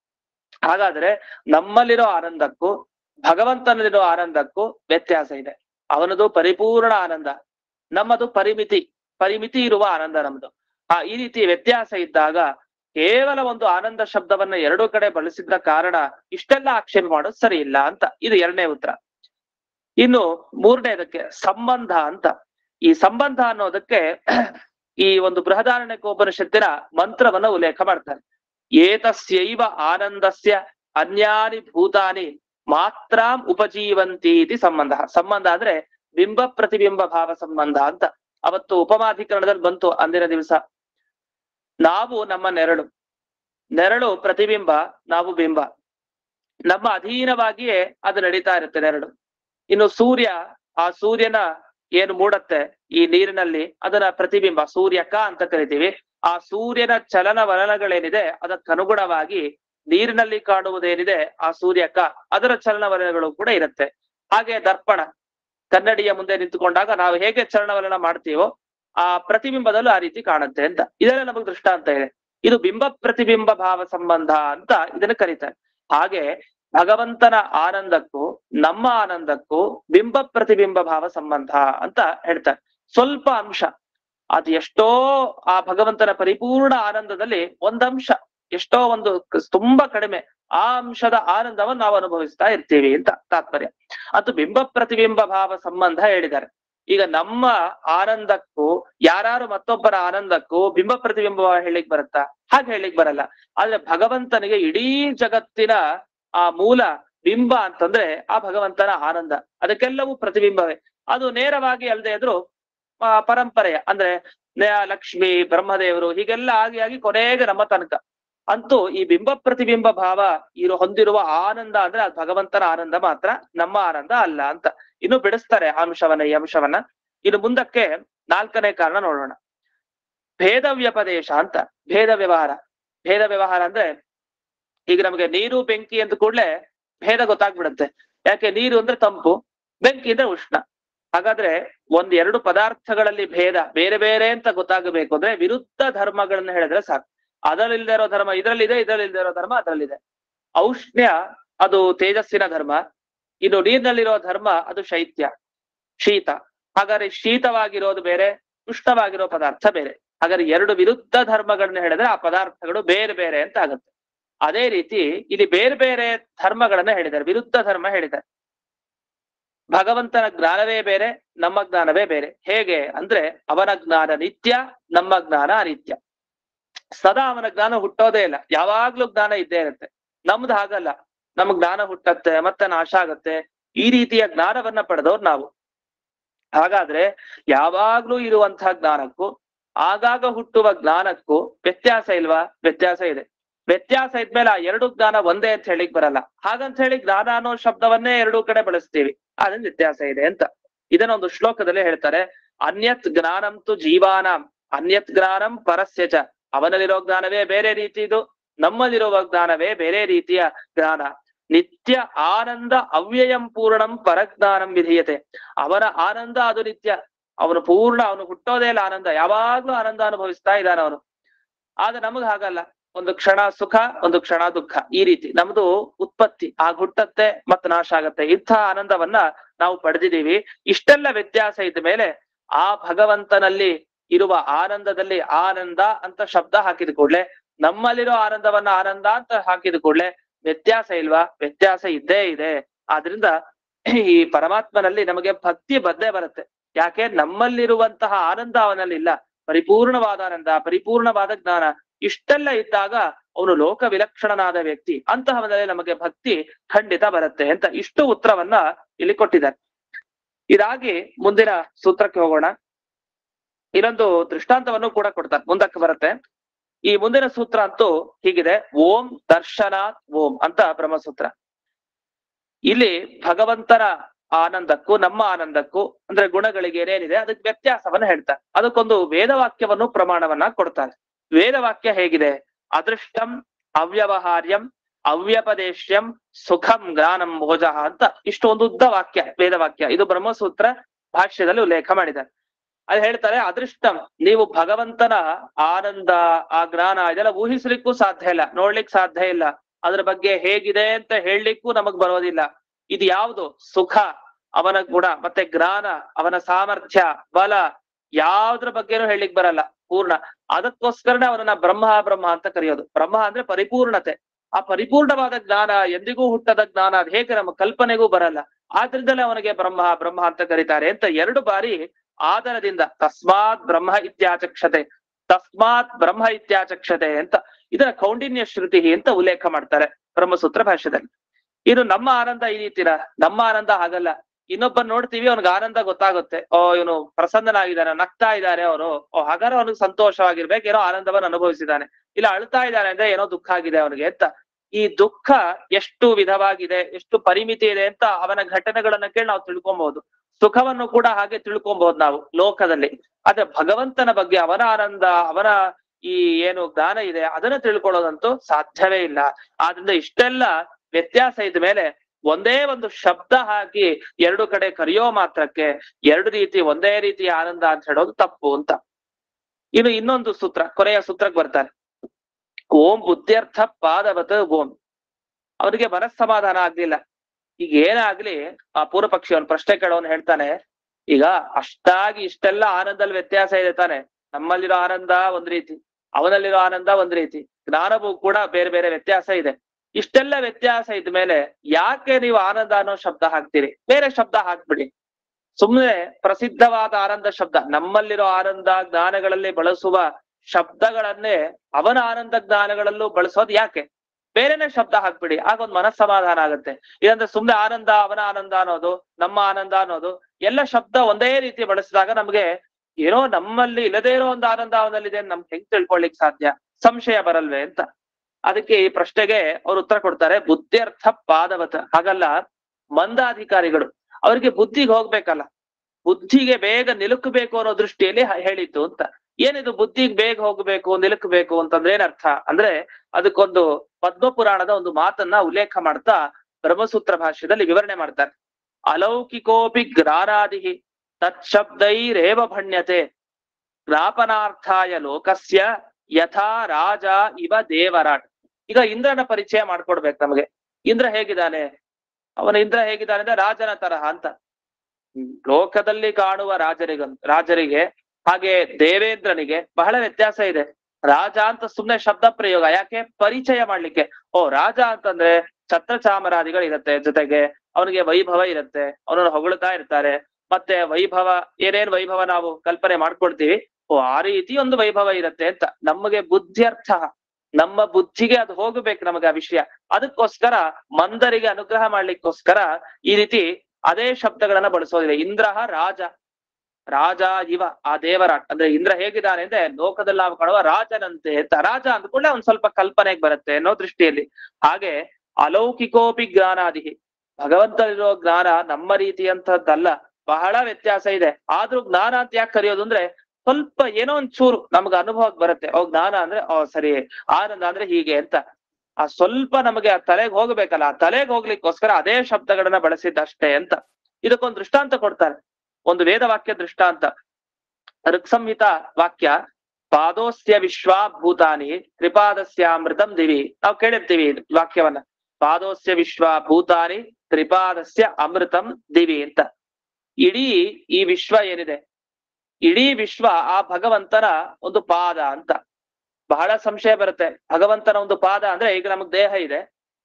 ಹಾಗಾದ್ರೆ ನಮ್ಮಲ್ಲಿರೋ ಆನಂದಕ್ಕೂ ಭಗವಂತನಲ್ಲಿರೋ ಆನಂದಕ್ಕೂ ವ್ಯತ್ಯಾಸ ಇದೆ ಅವನದು ಪರಿಪೂರ್ಣ ಆನಂದ ನಮ್ಮದು ಪರಿಮಿತಿ ಪರಿಮಿತಿ ಇರುವ ಆನಂದ ನಮ್ದು ಆ ಈ ರೀತಿ ವ್ಯತ್ಯಾಸ ಇದ್ದಾಗ ಕೇವಲ ಒಂದು ಆನಂದ ಶಬ್ದವನ್ನ ಎರಡೂ ಕಡೆ ಬಳಸಿದ ಕಾರಣ ಇಷ್ಟೆಲ್ಲ ಆಕ್ಷೇಪ ಮಾಡೋದು ಸರಿ ಇಲ್ಲ ಅಂತ ಇದು ಎರಡನೇ ಉತ್ತರ ಇನ್ನು ಮೂರನೇದಕ್ಕೆ ಸಂಬಂಧ ಅಂತ ಈ ಸಂಬಂಧ ಅನ್ನೋದಕ್ಕೆ ಈ ಒಂದು ಬೃಹದಾರಣ್ಯಕೋಪನಿಷತ್ತಿನ ಮಂತ್ರವನ್ನ ಉಲ್ಲೇಖ ಮಾಡ್ತಾರೆ ಏತಸ್ಯೈವ ಆನಂದಸ್ಯ ಅನ್ಯಾನಿ ಭೂತಾನಿ ಮಾತ್ರಾಂ ಉಪಜೀವಂತಿ ಇತಿ ಸಂಬಂಧ ಸಂಬಂಧ ಅಂದ್ರೆ ಬಿಂಬ ಪ್ರತಿಬಿಂಬ ಭಾವ ಸಂಬಂಧ ಅಂತ ಅವತ್ತು ಉಪಮಾಧಿಕರಣದಲ್ಲಿ ಬಂತು ಅಂದಿನ ದಿವಸ ನಾವು ನಮ್ಮ ನೆರಳು ನೆರಳು ಪ್ರತಿಬಿಂಬ ನಾವು ಬಿಂಬ ನಮ್ಮ ಅಧೀನವಾಗಿಯೇ ಅದು ನಡೀತಾ ಇರುತ್ತೆ ನೆರಳು ಇನ್ನು ಸೂರ್ಯ ಆ ಸೂರ್ಯನ ಏನು ಮೂಡತ್ತೆ ಈ ನೀರಿನಲ್ಲಿ ಅದನ್ನ ಪ್ರತಿಬಿಂಬ ಸೂರ್ಯಕ ಅಂತ ಕರಿತೀವಿ ಆ ಸೂರ್ಯನ ಚಲನವಲನಗಳೇನಿದೆ ಅದಕ್ಕನುಗುಣವಾಗಿ ನೀರಿನಲ್ಲಿ ಕಾಣುವುದೇನಿದೆ ಆ ಸೂರ್ಯಕ ಅದರ ಚಲನವಲನಗಳು ಕೂಡ ಇರುತ್ತೆ ಹಾಗೆ ದರ್ಪಣ ಕನ್ನಡಿಯ ಮುಂದೆ ನಿಂತುಕೊಂಡಾಗ ನಾವು ಹೇಗೆ ಚಲನವಲನ ಮಾಡ್ತೀವೋ ಆ ಪ್ರತಿಬಿಂಬದಲ್ಲೂ ಆ ರೀತಿ ಕಾಣುತ್ತೆ ಅಂತ ಇದೆಲ್ಲ ನಮಗೆ ದೃಷ್ಟಾಂತ ಇದೆ ಇದು ಬಿಂಬ ಪ್ರತಿಬಿಂಬ ಭಾವ ಸಂಬಂಧ ಅಂತ ಇದನ್ನ ಕರೀತಾರೆ ಹಾಗೆ ಭಗವಂತನ ಆನಂದಕ್ಕೂ ನಮ್ಮ ಆನಂದಕ್ಕೂ ಬಿಂಬ ಪ್ರತಿಬಿಂಬ ಭಾವ ಸಂಬಂಧ ಅಂತ ಹೇಳ್ತಾರೆ ಸ್ವಲ್ಪ ಅಂಶ ಅದು ಎಷ್ಟೋ ಆ ಭಗವಂತನ ಪರಿಪೂರ್ಣ ಆನಂದದಲ್ಲಿ ಒಂದಂಶ ಎಷ್ಟೋ ಒಂದು ಕ- ತುಂಬಾ ಕಡಿಮೆ ಆ ಅಂಶದ ಆನಂದವನ್ನು ನಾವು ಅನುಭವಿಸ್ತಾ ಇರ್ತೀವಿ ಅಂತ ತಾತ್ಪರ್ಯ ಅದು ಬಿಂಬ ಪ್ರತಿಬಿಂಬ ಭಾವ ಸಂಬಂಧ ಹೇಳಿದ್ದಾರೆ ಈಗ ನಮ್ಮ ಆನಂದಕ್ಕೂ ಯಾರು ಮತ್ತೊಬ್ಬರ ಆನಂದಕ್ಕೂ ಬಿಂಬ ಪ್ರತಿಬಿಂಬ ಭಾವ ಹೇಳಿಕ್ ಬರುತ್ತಾ ಹಾಗೆ ಹೇಳಿಕ್ ಬರಲ್ಲ ಆದ್ರೆ ಭಗವಂತನಿಗೆ ಇಡೀ ಜಗತ್ತಿನ ಆ ಮೂಲ ಬಿಂಬ ಅಂತಂದ್ರೆ ಆ ಭಗವಂತನ ಆನಂದ ಅದಕ್ಕೆಲ್ಲವೂ ಪ್ರತಿಬಿಂಬವೇ ಅದು ನೇರವಾಗಿ ಅಲ್ಲದೆ ಇದ್ರು ಆ ಪರಂಪರೆಯ ಅಂದ್ರೆ ನೆ- ಲಕ್ಷ್ಮಿ ಬ್ರಹ್ಮದೇವರು ಹೀಗೆಲ್ಲ ಆಗಿ ಆಗಿ ಕೊನೆಗೆ ನಮ್ಮ ತನಕ ಅಂತೂ ಈ ಬಿಂಬ ಪ್ರತಿಬಿಂಬ ಭಾವ ಇರು ಹೊಂದಿರುವ ಆನಂದ ಅಂದ್ರೆ ಅದು ಭಗವಂತನ ಆನಂದ ಮಾತ್ರ ನಮ್ಮ ಆನಂದ ಅಲ್ಲ ಅಂತ ಇನ್ನು ಬಿಡಿಸ್ತಾರೆ ಆ ಅಂಶವನ್ನ ಈ ಅಂಶವನ್ನ ಇನ್ನು ಮುಂದಕ್ಕೆ ನಾಲ್ಕನೇ ಕಾರಣ ನೋಡೋಣ ಭೇದ ವ್ಯಪದೇಶ ಅಂತ ಭೇದ ವ್ಯವಹಾರ ಭೇದ ವ್ಯವಹಾರ ಅಂದ್ರೆ ಈಗ ನಮಗೆ ನೀರು ಬೆಂಕಿ ಅಂತ ಕೂಡ್ಲೆ ಭೇದ ಗೊತ್ತಾಗ್ಬಿಡುತ್ತೆ ಯಾಕೆ ನೀರು ಅಂದ್ರೆ ತಂಪು ಬೆಂಕಿ ಅಂದ್ರೆ ಉಷ್ಣ ಹಾಗಾದ್ರೆ ಒಂದ್ ಎರಡು ಪದಾರ್ಥಗಳಲ್ಲಿ ಭೇದ ಬೇರೆ ಬೇರೆ ಅಂತ ಗೊತ್ತಾಗಬೇಕು ಅಂದ್ರೆ ವಿರುದ್ಧ ಧರ್ಮಗಳನ್ನ ಹೇಳಿದ್ರೆ ಸಾಕು ಅದರಲ್ಲಿಲ್ದೇ ಇರೋ ಧರ್ಮ ಇದರಲ್ಲಿದೆ ಇದರಲ್ಲಿಲ್ದೇ ಇರೋ ಧರ್ಮ ಅದರಲ್ಲಿದೆ ಔಷ್ಣ್ಯ ಅದು ತೇಜಸ್ಸಿನ ಧರ್ಮ ಇನ್ನು ನೀರಿನಲ್ಲಿರೋ ಧರ್ಮ ಅದು ಶೈತ್ಯ ಶೀತ ಹಾಗಾದ್ರೆ ಶೀತವಾಗಿರೋದು ಬೇರೆ ಉಷ್ಣವಾಗಿರೋ ಪದಾರ್ಥ ಬೇರೆ ಹಾಗಾದ್ರೆ ಎರಡು ವಿರುದ್ಧ ಧರ್ಮಗಳನ್ನ ಹೇಳಿದ್ರೆ ಆ ಪದಾರ್ಥಗಳು ಬೇರೆ ಬೇರೆ ಅಂತ ಆಗುತ್ತೆ ಅದೇ ರೀತಿ ಇಲ್ಲಿ ಬೇರೆ ಬೇರೆ ಧರ್ಮಗಳನ್ನ ಹೇಳಿದ್ದಾರೆ ವಿರುದ್ಧ ಧರ್ಮ ಹೇಳಿದ್ದಾರೆ ಭಗವಂತನ ಜ್ಞಾನವೇ ಬೇರೆ ನಮ್ಮ ಜ್ಞಾನವೇ ಬೇರೆ ಹೇಗೆ ಅಂದ್ರೆ ಅವನ ಜ್ಞಾನ ನಿತ್ಯ ನಮ್ಮ ಜ್ಞಾನ ಅನಿತ್ಯ ಸದಾ ಅವನ ಜ್ಞಾನ ಹುಟ್ಟೋದೇ ಇಲ್ಲ ಯಾವಾಗ್ಲೂ ಜ್ಞಾನ ಇದ್ದೇ ಇರುತ್ತೆ ನಮ್ದು ಹಾಗಲ್ಲ ನಮ್ ಜ್ಞಾನ ಹುಟ್ಟತ್ತೆ ಮತ್ತೆ ನಾಶ ಆಗತ್ತೆ ಈ ರೀತಿಯ ಜ್ಞಾನವನ್ನ ಪಡೆದವ್ರು ನಾವು ಹಾಗಾದ್ರೆ ಯಾವಾಗ್ಲೂ ಇರುವಂತಹ ಜ್ಞಾನಕ್ಕೂ ಆಗಾಗ ಹುಟ್ಟುವ ಜ್ಞಾನಕ್ಕೂ ವ್ಯತ್ಯಾಸ ಇಲ್ವಾ ವ್ಯತ್ಯಾಸ ಇದೆ ವ್ಯತ್ಯಾಸ ಇದ್ಮೇಲೆ ಆ ಎರಡು ಜ್ಞಾನ ಒಂದೇ ಅಂತ ಹೇಳಿಕ್ ಬರಲ್ಲ ಹಾಗಂತ ಹೇಳಿ ಜ್ಞಾನ ಅನ್ನೋ ಶಬ್ದವನ್ನೇ ಎರಡೂ ಕಡೆ ಬಳಸ್ತೀವಿ ಅದ್ರಿಂದ ವ್ಯತ್ಯಾಸ ಇದೆ ಅಂತ ಇದನ್ನ ಒಂದು ಶ್ಲೋಕದಲ್ಲಿ ಹೇಳ್ತಾರೆ ಅನ್ಯತ್ ಜ್ಞಾನಂತು ಜೀವಾನಾಂ ಅನ್ಯತ್ ಜ್ಞಾನಂ ಪರಸ್ಯ ಚ ಅವನಲ್ಲಿರೋ ಜ್ಞಾನವೇ ಬೇರೆ ರೀತಿದು ನಮ್ಮಲ್ಲಿರುವ ಜ್ಞಾನವೇ ಬೇರೆ ರೀತಿಯ ಜ್ಞಾನ ನಿತ್ಯ ಆನಂದ ಅವ್ಯಯಂ ಪೂರ್ಣಂ ಪರಜ್ಞಾನಂ ವಿಧೀಯತೆ ಅವನ ಆನಂದ ಅದು ನಿತ್ಯ ಅವನು ಪೂರ್ಣ ಅವನು ಹುಟ್ಟೋದೇ ಇಲ್ಲ ಆನಂದ ಯಾವಾಗ್ಲೂ ಆನಂದ ಅನುಭವಿಸ್ತಾ ಇದ್ದಾನೆ ಅವನು ಆದ್ರೆ ನಮಗ್ ಹಾಗಲ್ಲ ಒಂದು ಕ್ಷಣ ಸುಖ ಒಂದು ಕ್ಷಣ ದುಃಖ ಈ ರೀತಿ ನಮ್ದು ಉತ್ಪತ್ತಿ ಆಗ ಹುಟ್ಟತ್ತೆ ಮತ್ತೆ ನಾಶ ಆಗತ್ತೆ ಇಂಥ ಆನಂದವನ್ನ ನಾವು ಪಡೆದಿದ್ದೀವಿ ಇಷ್ಟೆಲ್ಲ ವ್ಯತ್ಯಾಸ ಇದ್ದ ಮೇಲೆ ಆ ಭಗವಂತನಲ್ಲಿ ಇರುವ ಆನಂದದಲ್ಲಿ ಆನಂದ ಅಂತ ಶಬ್ದ ಹಾಕಿದ ಕೂಡ್ಲೆ ನಮ್ಮಲ್ಲಿರೋ ಆನಂದವನ್ನ ಆನಂದ ಅಂತ ಹಾಕಿದ ಕೂಡ್ಲೆ ವ್ಯತ್ಯಾಸ ಇಲ್ವಾ ವ್ಯತ್ಯಾಸ ಇದ್ದೇ ಇದೆ ಆದ್ರಿಂದ ಈ ಪರಮಾತ್ಮನಲ್ಲಿ ನಮಗೆ ಭಕ್ತಿ ಬಂದೇ ಬರುತ್ತೆ ಯಾಕೆ ನಮ್ಮಲ್ಲಿರುವಂತಹ ಆನಂದ ಅವನಲ್ಲಿ ಇಲ್ಲ ಪರಿಪೂರ್ಣವಾದ ಆನಂದ ಪರಿಪೂರ್ಣವಾದ ಜ್ಞಾನ ಇಷ್ಟೆಲ್ಲ ಇದ್ದಾಗ ಅವನು ಲೋಕ ವಿಲಕ್ಷಣನಾದ ವ್ಯಕ್ತಿ ಅಂತಹವನಲ್ಲಿ ನಮಗೆ ಭಕ್ತಿ ಖಂಡಿತ ಬರುತ್ತೆ ಅಂತ ಇಷ್ಟು ಉತ್ತರವನ್ನ ಇಲ್ಲಿ ಕೊಟ್ಟಿದ್ದಾರೆ ಇದಾಗಿ ಮುಂದಿನ ಸೂತ್ರಕ್ಕೆ ಹೋಗೋಣ ಇನ್ನೊಂದು ದೃಷ್ಟಾಂತವನ್ನು ಕೂಡ ಕೊಡ್ತಾರೆ ಮುಂದಕ್ಕೆ ಬರುತ್ತೆ ಈ ಮುಂದಿನ ಸೂತ್ರ ಅಂತೂ ಹೀಗಿದೆ ಓಂ ದರ್ಶನಾತ್ ಓಂ ಅಂತ ಬ್ರಹ್ಮಸೂತ್ರ ಇಲ್ಲಿ ಭಗವಂತನ ಆನಂದಕ್ಕೂ ನಮ್ಮ ಆನಂದಕ್ಕೂ ಅಂದ್ರೆ ಗುಣಗಳಿಗೆ ಏನೇನಿದೆ ಅದಕ್ಕೆ ವ್ಯತ್ಯಾಸವನ್ನ ಹೇಳ್ತಾರೆ ಅದಕ್ಕೊಂದು ವೇದವಾಕ್ಯವನ್ನು ಪ್ರಮಾಣವನ್ನ ಕೊಡ್ತಾರೆ ವೇದವಾಕ್ಯ ಹೇಗಿದೆ ಅದೃಷ್ಟಂ ಅವ್ಯವಹಾರ್ಯಂ ಅವ್ಯಪದೇಶ್ಯಂ ಸುಖಂ ಜ್ಞಾನಂ ಭೋಜಃ ಅಂತ ಇಷ್ಟು ಒಂದು ಉದ್ದ ವಾಕ್ಯ ವೇದವಾಕ್ಯ ಇದು ಬ್ರಹ್ಮಸೂತ್ರ ಭಾಷ್ಯದಲ್ಲಿ ಉಲ್ಲೇಖ ಮಾಡಿದ್ದಾರೆ ಅಲ್ಲಿ ಹೇಳ್ತಾರೆ ಅದೃಷ್ಟಂ ನೀವು ಭಗವಂತನ ಆನಂದ ಆ ಜ್ಞಾನ ಇದೆಲ್ಲ ಊಹಿಸ್ಲಿಕ್ಕೂ ಸಾಧ್ಯ ಇಲ್ಲ ನೋಡ್ಲಿಕ್ ಸಾಧ್ಯ ಇಲ್ಲ ಅದ್ರ ಬಗ್ಗೆ ಹೇಗಿದೆ ಅಂತ ಹೇಳಲಿಕ್ಕೂ ನಮಗ್ ಬರೋದಿಲ್ಲ ಇದು ಯಾವುದು ಸುಖ ಅವನ ಗುಣ ಮತ್ತೆ ಜ್ಞಾನ ಅವನ ಸಾಮರ್ಥ್ಯ ಬಲ ಯಾವ್ದ್ರ ಬಗ್ಗೆನೂ ಹೇಳಲಿಕ್ ಬರಲ್ಲ ಪೂರ್ಣ ಅದಕ್ಕೋಸ್ಕರನೇ ಅವನನ್ನ ಬ್ರಹ್ಮ ಬ್ರಹ್ಮ ಅಂತ ಕರೆಯೋದು ಬ್ರಹ್ಮ ಅಂದ್ರೆ ಪರಿಪೂರ್ಣತೆ ಆ ಪರಿಪೂರ್ಣವಾದ ಜ್ಞಾನ ಎಂದಿಗೂ ಹುಟ್ಟದ ಜ್ಞಾನ ಅದ್ ಹೇಗೆ ನಮ್ಮ ಕಲ್ಪನೆಗೂ ಬರಲ್ಲ ಆದ್ರಿಂದಲೇ ಅವನಿಗೆ ಬ್ರಹ್ಮ ಬ್ರಹ್ಮ ಅಂತ ಕರೀತಾರೆ ಅಂತ ಎರಡು ಬಾರಿ ಆದರದಿಂದ ತಸ್ಮಾತ್ ಬ್ರಹ್ಮ ಇತ್ಯಾಚಕ್ಷತೆ ತಸ್ಮಾತ್ ಬ್ರಹ್ಮ ಇತ್ಯಾಚಕ್ಷತೆ ಅಂತ ಇದರ ಕೌಂಡಿನ್ಯ ಶ್ರುತಿ ಅಂತ ಉಲ್ಲೇಖ ಮಾಡ್ತಾರೆ ಬ್ರಹ್ಮಸೂತ್ರ ಭಾಷ್ಯದಲ್ಲಿ ಇದು ನಮ್ಮ ಆನಂದ ಈ ರೀತಿನ ನಮ್ಮ ಆನಂದ ಹಾಗಲ್ಲ ಇನ್ನೊಬ್ಬ ನೋಡ್ತೀವಿ ಅವ್ನಿಗೆ ಆನಂದ ಗೊತ್ತಾಗುತ್ತೆ ಓ ಇವನು ಪ್ರಸನ್ನನಾಗಿದ್ದಾನೆ ನಗ್ತಾ ಇದ್ದಾರೆ ಅವರು ಓ ಹಾಗಾದ್ರೆ ಅವನಿಗೆ ಸಂತೋಷವಾಗಿರ್ಬೇಕು ಏನೋ ಆನಂದವನ್ನು ಅನುಭವಿಸಿದ್ದಾನೆ ಇಲ್ಲ ಅಳ್ತಾ ಇದ್ದಾನೆ ಅಂದ್ರೆ ಏನೋ ದುಃಖ ಆಗಿದೆ ಅವನಿಗೆ ಅಂತ ಈ ದುಃಖ ಎಷ್ಟು ವಿಧವಾಗಿದೆ ಎಷ್ಟು ಪರಿಮಿತಿ ಇದೆ ಅಂತ ಅವನ ಘಟನೆಗಳನ್ನ ಕೇಳಿ ನಾವು ತಿಳ್ಕೊಬಹುದು ಸುಖವನ್ನು ಕೂಡ ಹಾಗೆ ತಿಳ್ಕೊಬಹುದು ನಾವು ಲೋಕದಲ್ಲಿ ಆದ್ರೆ ಭಗವಂತನ ಬಗ್ಗೆ ಅವನ ಆನಂದ ಅವನ ಈ ಏನು ಜ್ಞಾನ ಇದೆ ಅದನ್ನ ತಿಳ್ಕೊಳ್ಳೋದಂತೂ ಸಾಧ್ಯವೇ ಇಲ್ಲ ಆದ್ರಿಂದ ಇಷ್ಟೆಲ್ಲ ವ್ಯತ್ಯಾಸ ಇದ್ದ ಮೇಲೆ ಒಂದೇ ಒಂದು ಶಬ್ದ ಹಾಕಿ ಎರಡು ಕಡೆ ಕರೆಯೋ ಮಾತ್ರಕ್ಕೆ ಎರಡು ರೀತಿ ಒಂದೇ ರೀತಿಯ ಆನಂದ ಅಂತ ಹೇಳೋದು ತಪ್ಪು ಅಂತ ಇನ್ನು ಇನ್ನೊಂದು ಸೂತ್ರ ಕೊನೆಯ ಸೂತ್ರಕ್ಕೆ ಬರ್ತಾರೆ ಓಂ ಬುದ್ಧ್ಯರ್ಥ ಪಾದವತ್ ಓಂ ಅವನಿಗೆ ಮನಸ್ಸಮಾಧಾನ ಆಗ್ಲಿಲ್ಲ ಈಗ ಏನಾಗ್ಲಿ ಆ ಪೂರ್ವ ಪಕ್ಷಿ ಅವನ್ ಪ್ರಶ್ನೆ ಕೇಳೋನ್ ಹೇಳ್ತಾನೆ ಈಗ ಅಷ್ಟಾಗಿ ಇಷ್ಟೆಲ್ಲ ಆನಂದಲ್ಲಿ ವ್ಯತ್ಯಾಸ ಇದೆ ತಾನೆ ನಮ್ಮಲ್ಲಿರೋ ಆನಂದ ಒಂದ್ ರೀತಿ ಅವನಲ್ಲಿರೋ ಆನಂದ ಒಂದ್ ರೀತಿ ಜ್ಞಾನವೂ ಕೂಡ ಬೇರೆ ಬೇರೆ ವ್ಯತ್ಯಾಸ ಇದೆ ಇಷ್ಟೆಲ್ಲ ವ್ಯತ್ಯಾಸ ಇದ್ಮೇಲೆ ಯಾಕೆ ನೀವು ಆನಂದ ಅನ್ನೋ ಶಬ್ದ ಹಾಕ್ತೀರಿ ಬೇರೆ ಶಬ್ದ ಹಾಕ್ಬಿಡಿ ಸುಮ್ಮನೆ ಪ್ರಸಿದ್ಧವಾದ ಆನಂದ ಶಬ್ದ ನಮ್ಮಲ್ಲಿರೋ ಆನಂದ ಜ್ಞಾನಗಳಲ್ಲಿ ಬಳಸುವ ಶಬ್ದಗಳನ್ನೇ ಅವನ ಆನಂದ ಜ್ಞಾನಗಳಲ್ಲೂ ಬಳಸೋದು ಯಾಕೆ ಬೇರೆನೆ ಶಬ್ದ ಹಾಕ್ಬಿಡಿ ಆಗ ಒಂದ್ ಮನಸ್ಸಮಾಧಾನ ಆಗುತ್ತೆ ಇದಂದ್ರೆ ಸುಮ್ನೆ ಆನಂದ ಅವನ ಆನಂದ ಅನ್ನೋದು ನಮ್ಮ ಆನಂದ ಅನ್ನೋದು ಎಲ್ಲ ಶಬ್ದ ಒಂದೇ ರೀತಿ ಬಳಸಿದಾಗ ನಮ್ಗೆ ಏನೋ ನಮ್ಮಲ್ಲಿ ಇಲ್ಲದೇ ಇರೋ ಒಂದು ಆನಂದ ಅವನಲ್ಲಿದೆ ಅಂತ ನಮ್ಗೆ ಹೆಂಗ್ ತಿಳ್ಕೊಳ್ಲಿಕ್ ಸಾಧ್ಯ ಸಂಶಯ ಬರಲ್ವೇ ಅಂತ ಅದಕ್ಕೆ ಈ ಪ್ರಶ್ನೆಗೆ ಅವ್ರು ಉತ್ತರ ಕೊಡ್ತಾರೆ ಬುದ್ಧಿಯರ್ಥ ಪಾದವತ ಹಾಗಲ್ಲ ಮಂದಾಧಿಕಾರಿಗಳು ಅವರಿಗೆ ಬುದ್ಧಿಗೆ ಹೋಗ್ಬೇಕಲ್ಲ ಬುದ್ಧಿಗೆ ಬೇಗ ನಿಲುಕಬೇಕು ಅನ್ನೋ ದೃಷ್ಟಿಯಲ್ಲಿ ಹ- ಹೇಳಿದ್ದು ಅಂತ ಏನಿದು ಬುದ್ಧಿಗೆ ಬೇಗ ಹೋಗ್ಬೇಕು ನಿಲುಕಬೇಕು ಅಂತಂದ್ರೆ ಏನರ್ಥ ಅಂದ್ರೆ ಅದಕ್ಕೊಂದು ಪದ್ಮಪುರಾಣದ ಒಂದು ಮಾತನ್ನ ಉಲ್ಲೇಖ ಮಾಡ್ತಾ ಬ್ರಹ್ಮಸೂತ್ರ ಭಾಷ್ಯದಲ್ಲಿ ವಿವರಣೆ ಮಾಡ್ತಾರೆ ಅಲೌಕಿಕೋಪಿ ಜ್ಞಾನಾದಿ ತತ್ಶಬ್ದೈರೇವ ಭಣ್ಯತೆ ಜ್ಞಾಪನಾರ್ಥಾಯ ಲೋಕಸ್ಯ ಯಥಾ ರಾಜ ಇವ ದೇವರಾಟ್ ಈಗ ಇಂದ್ರನ ಪರಿಚಯ ಮಾಡ್ಕೊಡ್ಬೇಕು ನಮಗೆ ಇಂದ್ರ ಹೇಗಿದ್ದಾನೆ ಅವನ ಇಂದ್ರ ಹೇಗಿದ್ದಾನೆ ಅಂದ್ರೆ ರಾಜನ ತರಹ ಅಂತ ಹ್ಮ್. ಲೋಕದಲ್ಲಿ ಕಾಣುವ ರಾಜರಿಗ ರಾಜರಿಗೆ ಹಾಗೆ ದೇವೇಂದ್ರನಿಗೆ ಬಹಳ ವ್ಯತ್ಯಾಸ ಇದೆ ರಾಜ ಅಂತ ಸುಮ್ನೆ ಶಬ್ದ ಪ್ರಯೋಗ ಯಾಕೆ ಪರಿಚಯ ಮಾಡ್ಲಿಕ್ಕೆ ಓ ರಾಜ ಅಂತಂದ್ರೆ ಛತ್ರ ಚಾಮರಾದಿಗಳು ಇರತ್ತೆ ಜೊತೆಗೆ ಅವನಿಗೆ ವೈಭವ ಇರತ್ತೆ ಅವನನ್ನು ಹೊಗಳ್ತಾ ಇರ್ತಾರೆ ಮತ್ತೆ ವೈಭವ ಏನೇನ್ ವೈಭವ ನಾವು ಕಲ್ಪನೆ ಮಾಡ್ಕೊಳ್ತೀವಿ ಓ ಆ ರೀತಿ ಒಂದು ವೈಭವ ಇರತ್ತೆ ಅಂತ ನಮಗೆ ಬುದ್ಧಿಯರ್ಥ ನಮ್ಮ ಬುದ್ಧಿಗೆ ಅದು ಹೋಗ್ಬೇಕು ನಮಗೆ ಆ ವಿಷಯ ಅದಕ್ಕೋಸ್ಕರ ಮಂದರಿಗೆ ಅನುಗ್ರಹ ಮಾಡ್ಲಿಕ್ಕೋಸ್ಕರ ಈ ರೀತಿ ಅದೇ ಶಬ್ದಗಳನ್ನ ಬಳಸೋದಿಲ್ಲ ಇಂದ್ರ ರಾಜ ರಾಜ ಇವ ಆ ದೇವರ ಅಂದ್ರೆ ಇಂದ್ರ ಹೇಗಿದ್ದಾನೆ ಅಂದ್ರೆ ಲೋಕದಲ್ಲಿ ನಾವು ಕಾಣುವ ರಾಜನಂತೆ ಅಂತ ರಾಜ ಅಂದ್ಕೊಳ್ಳೆ ಒಂದ್ ಸ್ವಲ್ಪ ಕಲ್ಪನೆಗೆ ಬರುತ್ತೆ ಅನ್ನೋ ದೃಷ್ಟಿಯಲ್ಲಿ ಹಾಗೆ ಅಲೌಕಿಕೋಪಿ ಜ್ಞಾನಾದಿ ಭಗವಂತನಿರೋ ಜ್ಞಾನ ನಮ್ಮ ರೀತಿಯಂತದ್ದಲ್ಲ ಬಹಳ ವ್ಯತ್ಯಾಸ ಇದೆ ಆದ್ರೂ ಜ್ಞಾನ ಅಂತ ಯಾಕೆ ಕರೆಯೋದು ಅಂದ್ರೆ ಸ್ವಲ್ಪ ಏನೋ ಒಂದ್ ಚೂರು ನಮ್ಗೆ ಅನುಭವಕ್ಕೆ ಬರುತ್ತೆ ಓ ಜ್ಞಾನ ಅಂದ್ರೆ ಓ ಸರಿ ಆನಂದ ಅಂದ್ರೆ ಹೀಗೆ ಅಂತ ಆ ಸ್ವಲ್ಪ ನಮಗೆ ಆ ತಲೆಗೆ ಹೋಗ್ಬೇಕಲ್ಲ ಆ ತಲೆಗೆ ಹೋಗ್ಲಿಕ್ಕೋಸ್ಕರ ಅದೇ ಶಬ್ದಗಳನ್ನ ಬಳಸಿದ್ದಷ್ಟೇ ಅಂತ ಇದಕ್ಕೊಂದು ದೃಷ್ಟಾಂತ ಕೊಡ್ತಾರೆ ಒಂದು ವೇದವಾಕ್ಯ ದೃಷ್ಟಾಂತ ಋಕ್ಸಂಹಿತ ವಾಕ್ಯ ಪಾದೋಸ್ಯ ವಿಶ್ವಾ ಭೂತಾನಿ ತ್ರಿಪಾದಸ್ಯಾಮೃತಂ ದಿವಿ ನಾವು ಕೇಳಿರ್ತೀವಿ ಈ ವಾಕ್ಯವನ್ನ ಪಾದೋಸ್ಯ ವಿಶ್ವ ಭೂತಾನಿ ತ್ರಿಪಾದಸ್ಯ ಅಮೃತಂ ದಿವಿ ಅಂತ ಇಡೀ ಈ ವಿಶ್ವ ಏನಿದೆ ಇಡೀ ವಿಶ್ವ ಆ ಭಗವಂತನ ಒಂದು ಪಾದ ಅಂತ ಬಹಳ ಸಂಶಯ ಬರುತ್ತೆ ಭಗವಂತನ ಒಂದು ಪಾದ ಅಂದ್ರೆ ಈಗ ನಮಗ್ ದೇಹ ಇದೆ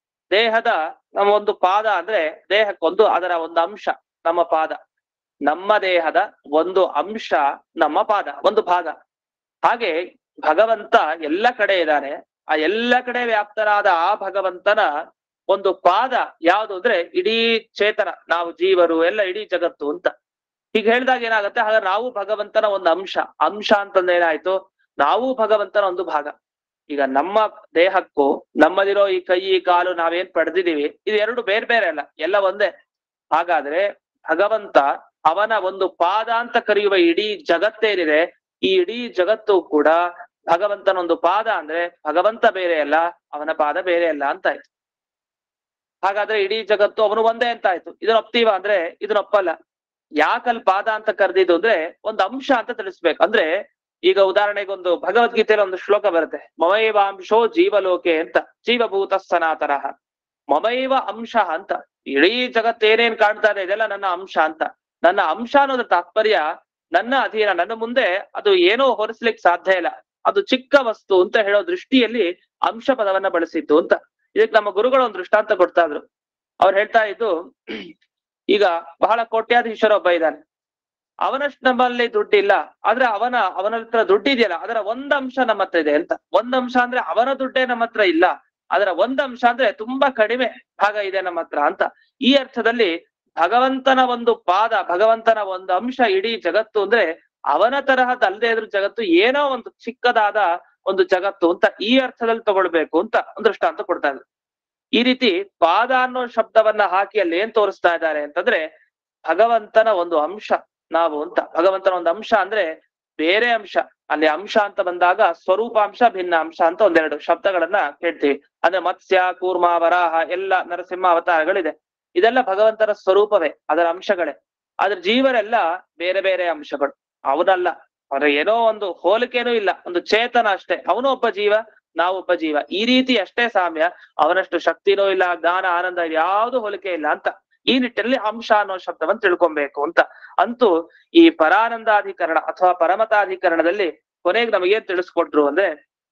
ದೇಹದ ನಮ್ಮ ಒಂದು ಪಾದ ಅಂದ್ರೆ ದೇಹಕ್ಕೊಂದು ಅದರ ಒಂದು ಅಂಶ ನಮ್ಮ ಪಾದ ನಮ್ಮ ದೇಹದ ಒಂದು ಅಂಶ ನಮ್ಮ ಪಾದ ಒಂದು ಭಾಗ ಹಾಗೆ ಭಗವಂತ ಎಲ್ಲ ಕಡೆ ಇದ್ದಾನೆ ಆ ಎಲ್ಲ ಕಡೆ ವ್ಯಾಪ್ತನಾದ ಆ ಭಗವಂತನ ಒಂದು ಪಾದ ಯಾವುದು ಅಂದ್ರೆ ಇಡೀ ಚೇತನ ನಾವು ಜೀವರು ಎಲ್ಲ ಇಡೀ ಜಗತ್ತು ಅಂತ ಹೀಗೆ ಹೇಳಿದಾಗ ಏನಾಗುತ್ತೆ ಹಾಗಾದ್ರೆ ನಾವು ಭಗವಂತನ ಒಂದು ಅಂಶ ಅಂಶ ಅಂತಂದ್ರೆ ಏನಾಯ್ತು ನಾವು ಭಗವಂತನ ಒಂದು ಭಾಗ ಈಗ ನಮ್ಮ ದೇಹಕ್ಕೂ ನಮ್ಮಲ್ಲಿರೋ ಈ ಕೈ ಕಾಲು ನಾವೇನ್ ಪಡೆದಿದೀವಿ ಇದು ಎರಡು ಬೇರೆ ಬೇರೆ ಅಲ್ಲ ಎಲ್ಲ ಒಂದೇ ಹಾಗಾದ್ರೆ ಭಗವಂತ ಅವನ ಒಂದು ಪಾದ ಅಂತ ಕರೆಯುವ ಇಡೀ ಜಗತ್ತೇನಿದೆ ಈ ಇಡೀ ಜಗತ್ತು ಕೂಡ ಭಗವಂತನ ಒಂದು ಪಾದ ಅಂದ್ರೆ ಭಗವಂತ ಬೇರೆ ಅಲ್ಲ ಅವನ ಪಾದ ಬೇರೆ ಅಲ್ಲ ಅಂತ ಆಯ್ತು ಹಾಗಾದ್ರೆ ಇಡೀ ಜಗತ್ತು ಅವನು ಒಂದೇ ಅಂತ ಆಯ್ತು ಇದನ್ನ ಒಪ್ತೀವ ಅಂದ್ರೆ ಇದನ್ನ ಒಪ್ಪಲ್ಲ ಯಾಕಲ್ ಪಾದ ಅಂತ ಕರೆದಿದ್ದು ಅಂದ್ರೆ ಒಂದು ಅಂಶ ಅಂತ ತಿಳಿಸ್ಬೇಕು ಅಂದ್ರೆ ಈಗ ಉದಾಹರಣೆಗೆ ಒಂದು ಭಗವದ್ಗೀತೆಯಲ್ಲಿ ಒಂದು ಶ್ಲೋಕ ಬರುತ್ತೆ ಮಮೈವಾಂಶೋ ಜೀವಲೋಕೆ ಅಂತ ಜೀವಭೂತ ಸನಾತನಃ ಮಮೈವ ಅಂಶ ಅಂತ ಇಡೀ ಜಗತ್ತು ಏನೇನ್ ಕಾಣ್ತಾ ಇದೆ ಇದೆಲ್ಲ ನನ್ನ ಅಂಶ ಅಂತ ನನ್ನ ಅಂಶ ಅನ್ನೋದ್ರ ತಾತ್ಪರ್ಯ ನನ್ನ ಅಧೀನ ನನ್ನ ಮುಂದೆ ಅದು ಏನೋ ಹೊರಿಸ್ಲಿಕ್ಕೆ ಸಾಧ್ಯ ಇಲ್ಲ ಅದು ಚಿಕ್ಕ ವಸ್ತು ಅಂತ ಹೇಳೋ ದೃಷ್ಟಿಯಲ್ಲಿ ಅಂಶ ಪದವನ್ನ ಬಳಸಿದ್ದು ಅಂತ ಇದಕ್ಕೆ ನಮ್ಮ ಗುರುಗಳು ಒಂದು ದೃಷ್ಟಾಂತ ಕೊಡ್ತಾ ಇದ್ರು ಅವ್ರು ಹೇಳ್ತಾ ಇದ್ದು ಈಗ ಬಹಳ ಕೋಟ್ಯಾಧೀಶರ ಒಬ್ಬ ಇದ್ದಾನೆ ಅವನಷ್ಟು ನಮ್ಮಲ್ಲಿ ದುಡ್ಡಿಲ್ಲ ಆದ್ರೆ ಅವನ ಅವನ ಹತ್ರ ದುಡ್ಡಿದೆಯಲ್ಲ ಅದರ ಒಂದ್ ಅಂಶ ನಮ್ಮ ಹತ್ರ ಇದೆ ಅಂತ ಒಂದ್ ಅಂಶ ಅಂದ್ರೆ ಅವನ ದುಡ್ಡೇ ನಮ್ಮ ಹತ್ರ ಇಲ್ಲ ಅದರ ಒಂದ್ ಅಂಶ ಅಂದ್ರೆ ತುಂಬಾ ಕಡಿಮೆ ಭಾಗ ಇದೆ ನಮ್ಮ ಹತ್ರ ಅಂತ ಈ ಅರ್ಥದಲ್ಲಿ ಭಗವಂತನ ಒಂದು ಪಾದ ಭಗವಂತನ ಒಂದು ಅಂಶ ಇಡೀ ಜಗತ್ತು ಅಂದ್ರೆ ಅವನ ತರಹದಲ್ಲದೆ ಇದ್ರ ಜಗತ್ತು ಏನೋ ಒಂದು ಚಿಕ್ಕದಾದ ಒಂದು ಜಗತ್ತು ಅಂತ ಈ ಅರ್ಥದಲ್ಲಿ ತಗೊಳ್ಬೇಕು ಅಂತ ಒಂದು ದೃಷ್ಟಾಂತ ಕೊಡ್ತಾ ಇದ್ದಾರೆ ಈ ರೀತಿ ಪಾದ ಅನ್ನೋ ಶಬ್ದವನ್ನ ಹಾಕಿ ಅಲ್ಲಿ ಏನ್ ತೋರಿಸ್ತಾ ಇದ್ದಾರೆ ಅಂತಂದ್ರೆ ಭಗವಂತನ ಒಂದು ಅಂಶ ನಾವು ಅಂತ ಭಗವಂತನ ಒಂದು ಅಂಶ ಅಂದ್ರೆ ಬೇರೆ ಅಂಶ ಅಲ್ಲಿ ಅಂಶ ಅಂತ ಬಂದಾಗ ಸ್ವರೂಪಾಂಶ ಭಿನ್ನ ಅಂಶ ಅಂತ ಒಂದೆರಡು ಶಬ್ದಗಳನ್ನ ಕೇಳ್ತೀವಿ ಅಂದ್ರೆ ಮತ್ಸ್ಯ ಕೂರ್ಮ ವರಾಹ ಎಲ್ಲ ನರಸಿಂಹ ಅವತಾರಗಳಿದೆ ಇದೆಲ್ಲ ಭಗವಂತನ ಸ್ವರೂಪವೇ ಅದರ ಅಂಶಗಳೇ ಅದ್ರ ಜೀವರೆಲ್ಲ ಬೇರೆ ಬೇರೆ ಅಂಶಗಳು ಅವನಲ್ಲ ಅವ್ರ ಏನೋ ಒಂದು ಹೋಲಿಕೆನೂ ಇಲ್ಲ ಒಂದು ಚೇತನ ಅಷ್ಟೇ ಅವನು ಒಬ್ಬ ಜೀವ ನಾವೊಬ್ಬ ಜೀವ ಈ ರೀತಿ ಅಷ್ಟೇ ಸಾಮ್ಯ ಅವನಷ್ಟು ಶಕ್ತಿನೂ ಇಲ್ಲ ಜ್ಞಾನ ಆನಂದ ಯಾವುದು ಹೋಲಿಕೆ ಇಲ್ಲ ಅಂತ ಈ ನಿಟ್ಟಿನಲ್ಲಿ ಅಂಶ ಅನ್ನೋ ಶಬ್ದವನ್ನು ತಿಳ್ಕೊಬೇಕು ಅಂತ ಅಂತೂ ಈ ಪರಾನಂದಾಧಿಕರಣ ಅಥವಾ ಪರಮತಾಧಿಕರಣದಲ್ಲಿ ಕೊನೆಗೆ ನಮಗೇನ್ ತಿಳಿಸ್ಕೊಟ್ರು ಅಂದ್ರೆ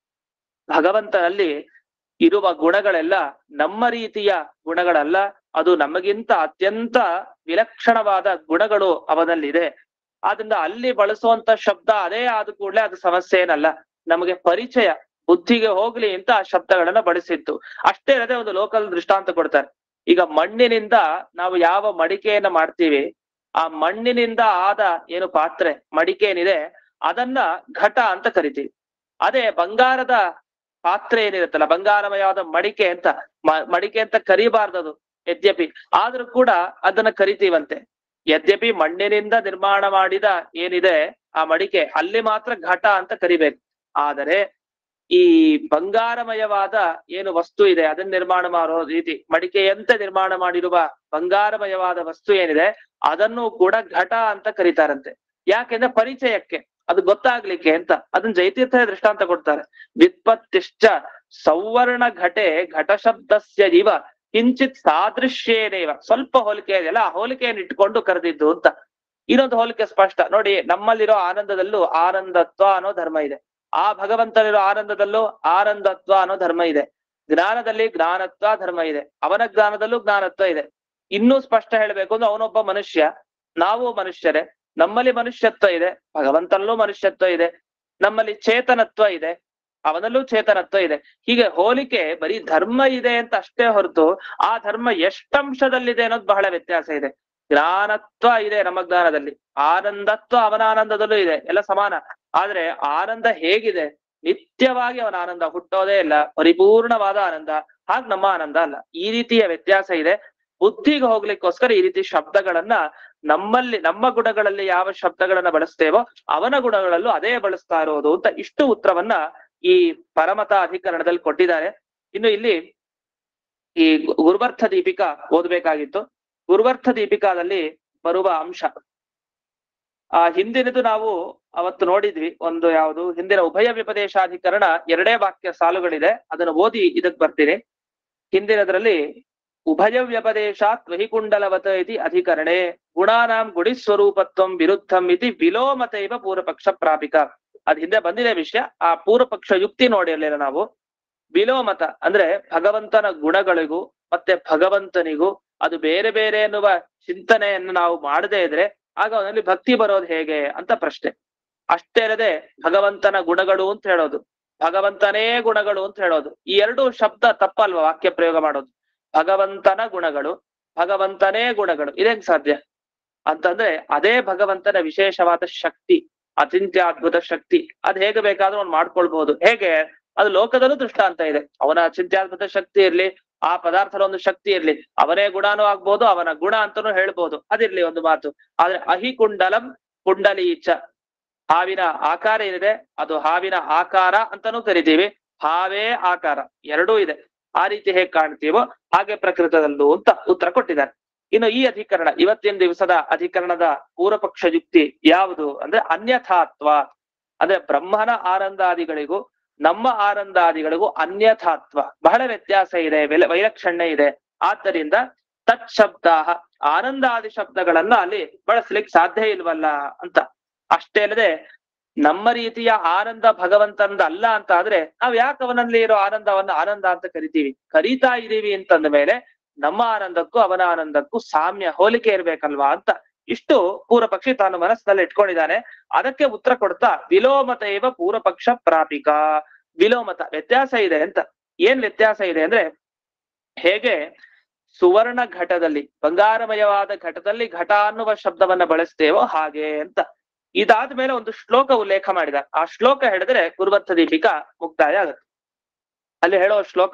ಭಗವಂತನಲ್ಲಿ ಇರುವ ಗುಣಗಳೆಲ್ಲ ನಮ್ಮ ರೀತಿಯ ಗುಣಗಳಲ್ಲ ಅದು ನಮಗಿಂತ ಅತ್ಯಂತ ವಿಲಕ್ಷಣವಾದ ಗುಣಗಳು ಅವನಲ್ಲಿದೆ ಆದ್ರಿಂದ ಅಲ್ಲಿ ಬಳಸುವಂತ ಶಬ್ದ ಅದೇ ಆದ ಕೂಡಲೇ ಅದು ಸಮಸ್ಯೆ ಏನಲ್ಲ ನಮಗೆ ಪರಿಚಯ ಬುದ್ಧಿಗೆ ಹೋಗ್ಲಿ ಅಂತ ಆ ಶಬ್ದಗಳನ್ನ ಬಳಸಿತ್ತು ಅಷ್ಟೇ ಅಲ್ಲದೆ ಒಂದು ಲೋಕಲ್ ದೃಷ್ಟಾಂತ ಕೊಡ್ತಾರೆ ಈಗ ಮಣ್ಣಿನಿಂದ ನಾವು ಯಾವ ಮಡಿಕೆಯನ್ನ ಮಾಡ್ತೀವಿ ಆ ಮಣ್ಣಿನಿಂದ ಆದ ಏನು ಪಾತ್ರೆ ಮಡಿಕೆ ಏನಿದೆ ಅದನ್ನ ಘಟ ಅಂತ ಕರಿತೀವಿ ಅದೇ ಬಂಗಾರದ ಪಾತ್ರೆ ಏನಿರುತ್ತಲ್ಲ ಬಂಗಾರಮಯವಾದ ಮಡಿಕೆ ಅಂತ ಮ- ಮಡಿಕೆ ಅಂತ ಕರಿಬಾರ್ದದು ಯದ್ಯಪಿ ಆದ್ರೂ ಕೂಡ ಅದನ್ನ ಕರಿತೀವಂತೆ ಯದ್ಯಪಿ ಮಣ್ಣಿನಿಂದ ನಿರ್ಮಾಣ ಮಾಡಿದ ಏನಿದೆ ಆ ಮಡಿಕೆ ಅಲ್ಲಿ ಮಾತ್ರ ಘಟ ಅಂತ ಕರಿಬೇಕು ಆದರೆ ಈ ಬಂಗಾರಮಯವಾದ ಏನು ವಸ್ತು ಇದೆ ಅದನ್ನ ನಿರ್ಮಾಣ ಮಾಡೋ ರೀತಿ ಮಡಿಕೆಯಂತೆ ನಿರ್ಮಾಣ ಮಾಡಿರುವ ಬಂಗಾರಮಯವಾದ ವಸ್ತು ಏನಿದೆ ಅದನ್ನು ಕೂಡ ಘಟ ಅಂತ ಕರೀತಾರಂತೆ ಯಾಕೆಂದ್ರೆ ಪರಿಚಯಕ್ಕೆ ಅದು ಗೊತ್ತಾಗ್ಲಿಕ್ಕೆ ಅಂತ ಅದನ್ನ ಜೈತೀರ್ಥ ದೃಷ್ಟಾಂತ ಕೊಡ್ತಾರೆ ವ್ಯುತ್ಪತ್ತಿಶ್ಚ ಸೌವರ್ಣ ಘಟೆ ಘಟ ಶಬ್ದಸ್ಯ ಇವ ಕಿಂಚಿತ್ ಸಾದೃಶ್ಯೇನೇವ ಸ್ವಲ್ಪ ಹೋಲಿಕೆ ಇದೆಯಲ್ಲ ಆ ಹೋಲಿಕೆಯನ್ನು ಇಟ್ಕೊಂಡು ಕರೆದಿದ್ದು ಅಂತ ಇನ್ನೊಂದು ಹೋಲಿಕೆ ಸ್ಪಷ್ಟ ನೋಡಿ ನಮ್ಮಲ್ಲಿರೋ ಆನಂದದಲ್ಲೂ ಆನಂದತ್ವ ಅನ್ನೋ ಧರ್ಮ ಇದೆ ಆ ಭಗವಂತನಿರೋ ಆನಂದದಲ್ಲೂ ಆನಂದತ್ವ ಅನ್ನೋ ಧರ್ಮ ಇದೆ ಜ್ಞಾನದಲ್ಲಿ ಜ್ಞಾನತ್ವ ಧರ್ಮ ಇದೆ ಅವನ ಜ್ಞಾನದಲ್ಲೂ ಜ್ಞಾನತ್ವ ಇದೆ ಇನ್ನೂ ಸ್ಪಷ್ಟ ಹೇಳ್ಬೇಕು ಅಂದ್ರೆ ಅವನೊಬ್ಬ ಮನುಷ್ಯ ನಾವು ಮನುಷ್ಯರೇ ನಮ್ಮಲ್ಲಿ ಮನುಷ್ಯತ್ವ ಇದೆ ಭಗವಂತನಲ್ಲೂ ಮನುಷ್ಯತ್ವ ಇದೆ ನಮ್ಮಲ್ಲಿ ಚೇತನತ್ವ ಇದೆ ಅವನಲ್ಲೂ ಚೇತನತ್ವ ಇದೆ ಹೀಗೆ ಹೋಲಿಕೆ ಬರೀ ಧರ್ಮ ಇದೆ ಅಂತ ಅಷ್ಟೇ ಹೊರತು ಆ ಧರ್ಮ ಎಷ್ಟಂಶದಲ್ಲಿದೆ ಅನ್ನೋದು ಬಹಳ ವ್ಯತ್ಯಾಸ ಇದೆ ಜ್ಞಾನತ್ವ ಇದೆ ನಮ್ಮ ಜ್ಞಾನದಲ್ಲಿ ಆನಂದತ್ವ ಅವನ ಆನಂದದಲ್ಲೂ ಇದೆ ಎಲ್ಲ ಸಮಾನ ಆದ್ರೆ ಆನಂದ ಹೇಗಿದೆ ನಿತ್ಯವಾಗಿ ಅವನ ಆನಂದ ಹುಟ್ಟೋದೇ ಇಲ್ಲ ಪರಿಪೂರ್ಣವಾದ ಆನಂದ ಹಾಗ್ ನಮ್ಮ ಆನಂದ ಅಲ್ಲ ಈ ರೀತಿಯ ವ್ಯತ್ಯಾಸ ಇದೆ ಬುದ್ಧಿಗೆ ಹೋಗ್ಲಿಕ್ಕೋಸ್ಕರ ಈ ರೀತಿ ಶಬ್ದಗಳನ್ನ ನಮ್ಮಲ್ಲಿ ನಮ್ಮ ಗುಣಗಳಲ್ಲಿ ಯಾವ ಶಬ್ದಗಳನ್ನ ಬಳಸ್ತೇವೋ ಅವನ ಗುಣಗಳಲ್ಲೂ ಅದೇ ಬಳಸ್ತಾ ಇರೋದು ಅಂತ ಇಷ್ಟು ಉತ್ತರವನ್ನ ಈ ಪರಮತ ಅಧಿಕರಣದಲ್ಲಿ ಕೊಟ್ಟಿದ್ದಾರೆ ಇನ್ನು ಇಲ್ಲಿ ಈ ಗುರುವರ್ಥ ದೀಪಿಕಾ ಓದ್ಬೇಕಾಗಿತ್ತು ಗುರುವರ್ಥ ದೀಪಿಕಾದಲ್ಲಿ ಬರುವ ಅಂಶ ಆ ಹಿಂದಿನದು ನಾವು ಅವತ್ತು ನೋಡಿದ್ವಿ ಒಂದು ಯಾವುದು ಹಿಂದಿನ ಉಭಯ ವ್ಯಪದೇಶಾಧಿಕರಣ ಎರಡೇ ವಾಕ್ಯ ಸಾಲುಗಳಿದೆ ಅದನ್ನು ಓದಿ ಇದಕ್ ಬರ್ತೀನಿ ಹಿಂದಿನದ್ರಲ್ಲಿ ಉಭಯ ವ್ಯಪದೇಶಾತ್ ವಹಿಕುಂಡಲವತ ಇತಿ ಅಧಿಕರಣೆ ಗುಣಾನಾಂ ಗುಣಿಸ್ವರೂಪತ್ವಂ ವಿರುದ್ಧಂ ಇತಿ ವಿಲೋಮತೈವ ಪೂರ್ವಪಕ್ಷ ಪ್ರಾಪಿಕ ಅದ್ ಹಿಂದೆ ಬಂದಿದೆ ವಿಷಯ ಆ ಪೂರ್ವಪಕ್ಷ ಯುಕ್ತಿ ನೋಡಿರ್ಲಿಲ್ಲ ನಾವು ವಿಲೋಮತ ಅಂದ್ರೆ ಭಗವಂತನ ಗುಣಗಳಿಗೂ ಮತ್ತೆ ಭಗವಂತನಿಗೂ ಅದು ಬೇರೆ ಬೇರೆ ಎನ್ನುವ ಚಿಂತನೆಯನ್ನು ನಾವು ಮಾಡದೇ ಇದ್ರೆ ಆಗ ಅವನಲ್ಲಿ ಭಕ್ತಿ ಬರೋದು ಹೇಗೆ ಅಂತ ಪ್ರಶ್ನೆ ಅಷ್ಟೇ ಅಲ್ಲದೆ ಭಗವಂತನ ಗುಣಗಳು ಅಂತ ಹೇಳೋದು ಭಗವಂತನೇ ಗುಣಗಳು ಅಂತ ಹೇಳೋದು ಈ ಎರಡು ಶಬ್ದ ತಪ್ಪಲ್ವಾ ವಾಕ್ಯ ಪ್ರಯೋಗ ಮಾಡೋದು ಭಗವಂತನ ಗುಣಗಳು ಭಗವಂತನೇ ಗುಣಗಳು ಇದೇನ್ ಸಾಧ್ಯ ಅಂತಂದ್ರೆ ಅದೇ ಭಗವಂತನ ವಿಶೇಷವಾದ ಶಕ್ತಿ ಅಚಿಂತ್ಯಾದ್ಭುತ ಶಕ್ತಿ ಅದ್ ಹೇಗೆ ಬೇಕಾದ್ರೂ ಅವ್ನು ಮಾಡ್ಕೊಳ್ಬಹುದು ಹೇಗೆ ಅದು ಲೋಕದಲ್ಲೂ ದೃಷ್ಟಾಂತ ಇದೆ ಅವನ ಅಚಿಂತ್ಯಾದ್ಭುತ ಶಕ್ತಿ ಇರ್ಲಿ ಆ ಪದಾರ್ಥದ ಒಂದು ಶಕ್ತಿ ಇರ್ಲಿ ಅವನೇ ಗುಣನೂ ಆಗ್ಬೋದು ಅವನ ಗುಣ ಅಂತಾನೂ ಹೇಳ್ಬೋದು ಅದಿರ್ಲಿ ಒಂದು ಮಾತು ಆದ್ರೆ ಅಹಿ ಕುಂಡಲಂ ಕುಂಡಲೀಚ ಹಾವಿನ ಆಕಾರ ಏನಿದೆ ಅದು ಹಾವಿನ ಆಕಾರ ಅಂತಾನೂ ಕರಿತೀವಿ ಹಾವೇ ಆಕಾರ ಎರಡೂ ಇದೆ ಆ ರೀತಿ ಹೇಗ್ ಕಾಣ್ತೀವೋ ಹಾಗೆ ಪ್ರಕೃತದಲ್ಲೂ ಅಂತ ಉತ್ತರ ಕೊಟ್ಟಿದ್ದಾರೆ ಇನ್ನು ಈ ಅಧಿಕರಣ ಇವತ್ತಿನ ದಿವಸದ ಅಧಿಕರಣದ ಪೂರ್ವಪಕ್ಷ ಯುಕ್ತಿ ಯಾವುದು ಅಂದ್ರೆ ಅನ್ಯಥಾತ್ವ ಅಂದ್ರೆ ಬ್ರಹ್ಮನ ಆನಂದಾದಿಗಳಿಗೂ ನಮ್ಮ ಆನಂದಾದಿಗಳಿಗೂ ಅನ್ಯಥಾತ್ವ ಬಹಳ ವ್ಯತ್ಯಾಸ ಇದೆ ವಿಲ- ವೈಲಕ್ಷಣ್ಯ ಇದೆ ಆದ್ದರಿಂದ ತತ್ ಶಬ್ದ ಆನಂದಾದಿ ಶಬ್ದಗಳನ್ನ ಅಲ್ಲಿ ಬಳಸ್ಲಿಕ್ಕೆ ಸಾಧ್ಯ ಇಲ್ವಲ್ಲ ಅಂತ ಅಷ್ಟೇ ಅಲ್ಲದೆ ನಮ್ಮ ರೀತಿಯ ಆನಂದ ಭಗವಂತನದ ಅಲ್ಲ ಅಂತ ಆದ್ರೆ ನಾವ್ ಯಾಕೆ ಅವನಲ್ಲಿ ಇರೋ ಆನಂದವನ್ನ ಆನಂದ ಅಂತ ಕರಿತೀವಿ ಕರೀತಾ ಇದೀವಿ ಅಂತಂದ ಮೇಲೆ ನಮ್ಮ ಆನಂದಕ್ಕೂ ಅವನ ಆನಂದಕ್ಕೂ ಸಾಮ್ಯ ಹೋಲಿಕೆ ಇರ್ಬೇಕಲ್ವಾ ಅಂತ ಇಷ್ಟು ಪೂರ್ವ ಪಕ್ಷಿ ತಾನು ಮನಸ್ಸಿನಲ್ಲಿ ಇಟ್ಕೊಂಡಿದ್ದಾನೆ ಅದಕ್ಕೆ ಉತ್ತರ ಕೊಡ್ತಾ ವಿಲೋಮತ ಇವ ಪೂರ್ವ ಪಕ್ಷ ಪ್ರಾಪಿಕ ವಿಲೋಮತ ವ್ಯತ್ಯಾಸ ಇದೆ ಅಂತ ಏನ್ ವ್ಯತ್ಯಾಸ ಇದೆ ಅಂದ್ರೆ ಹೇಗೆ ಸುವರ್ಣ ಘಟದಲ್ಲಿ ಬಂಗಾರಮಯವಾದ ಘಟದಲ್ಲಿ ಘಟ ಅನ್ನುವ ಶಬ್ದವನ್ನ ಬಳಸ್ತೇವೋ ಹಾಗೆ ಅಂತ ಇದಾದ್ಮೇಲೆ ಒಂದು ಶ್ಲೋಕ ಉಲ್ಲೇಖ ಮಾಡಿದ ಆ ಶ್ಲೋಕ ಹೇಳಿದ್ರೆ ಗುರುವರ್ಥ ದೀಪಿಕಾ ಮುಕ್ತಾಯ ಆಗುತ್ತೆ ಅಲ್ಲಿ ಹೇಳೋ ಶ್ಲೋಕ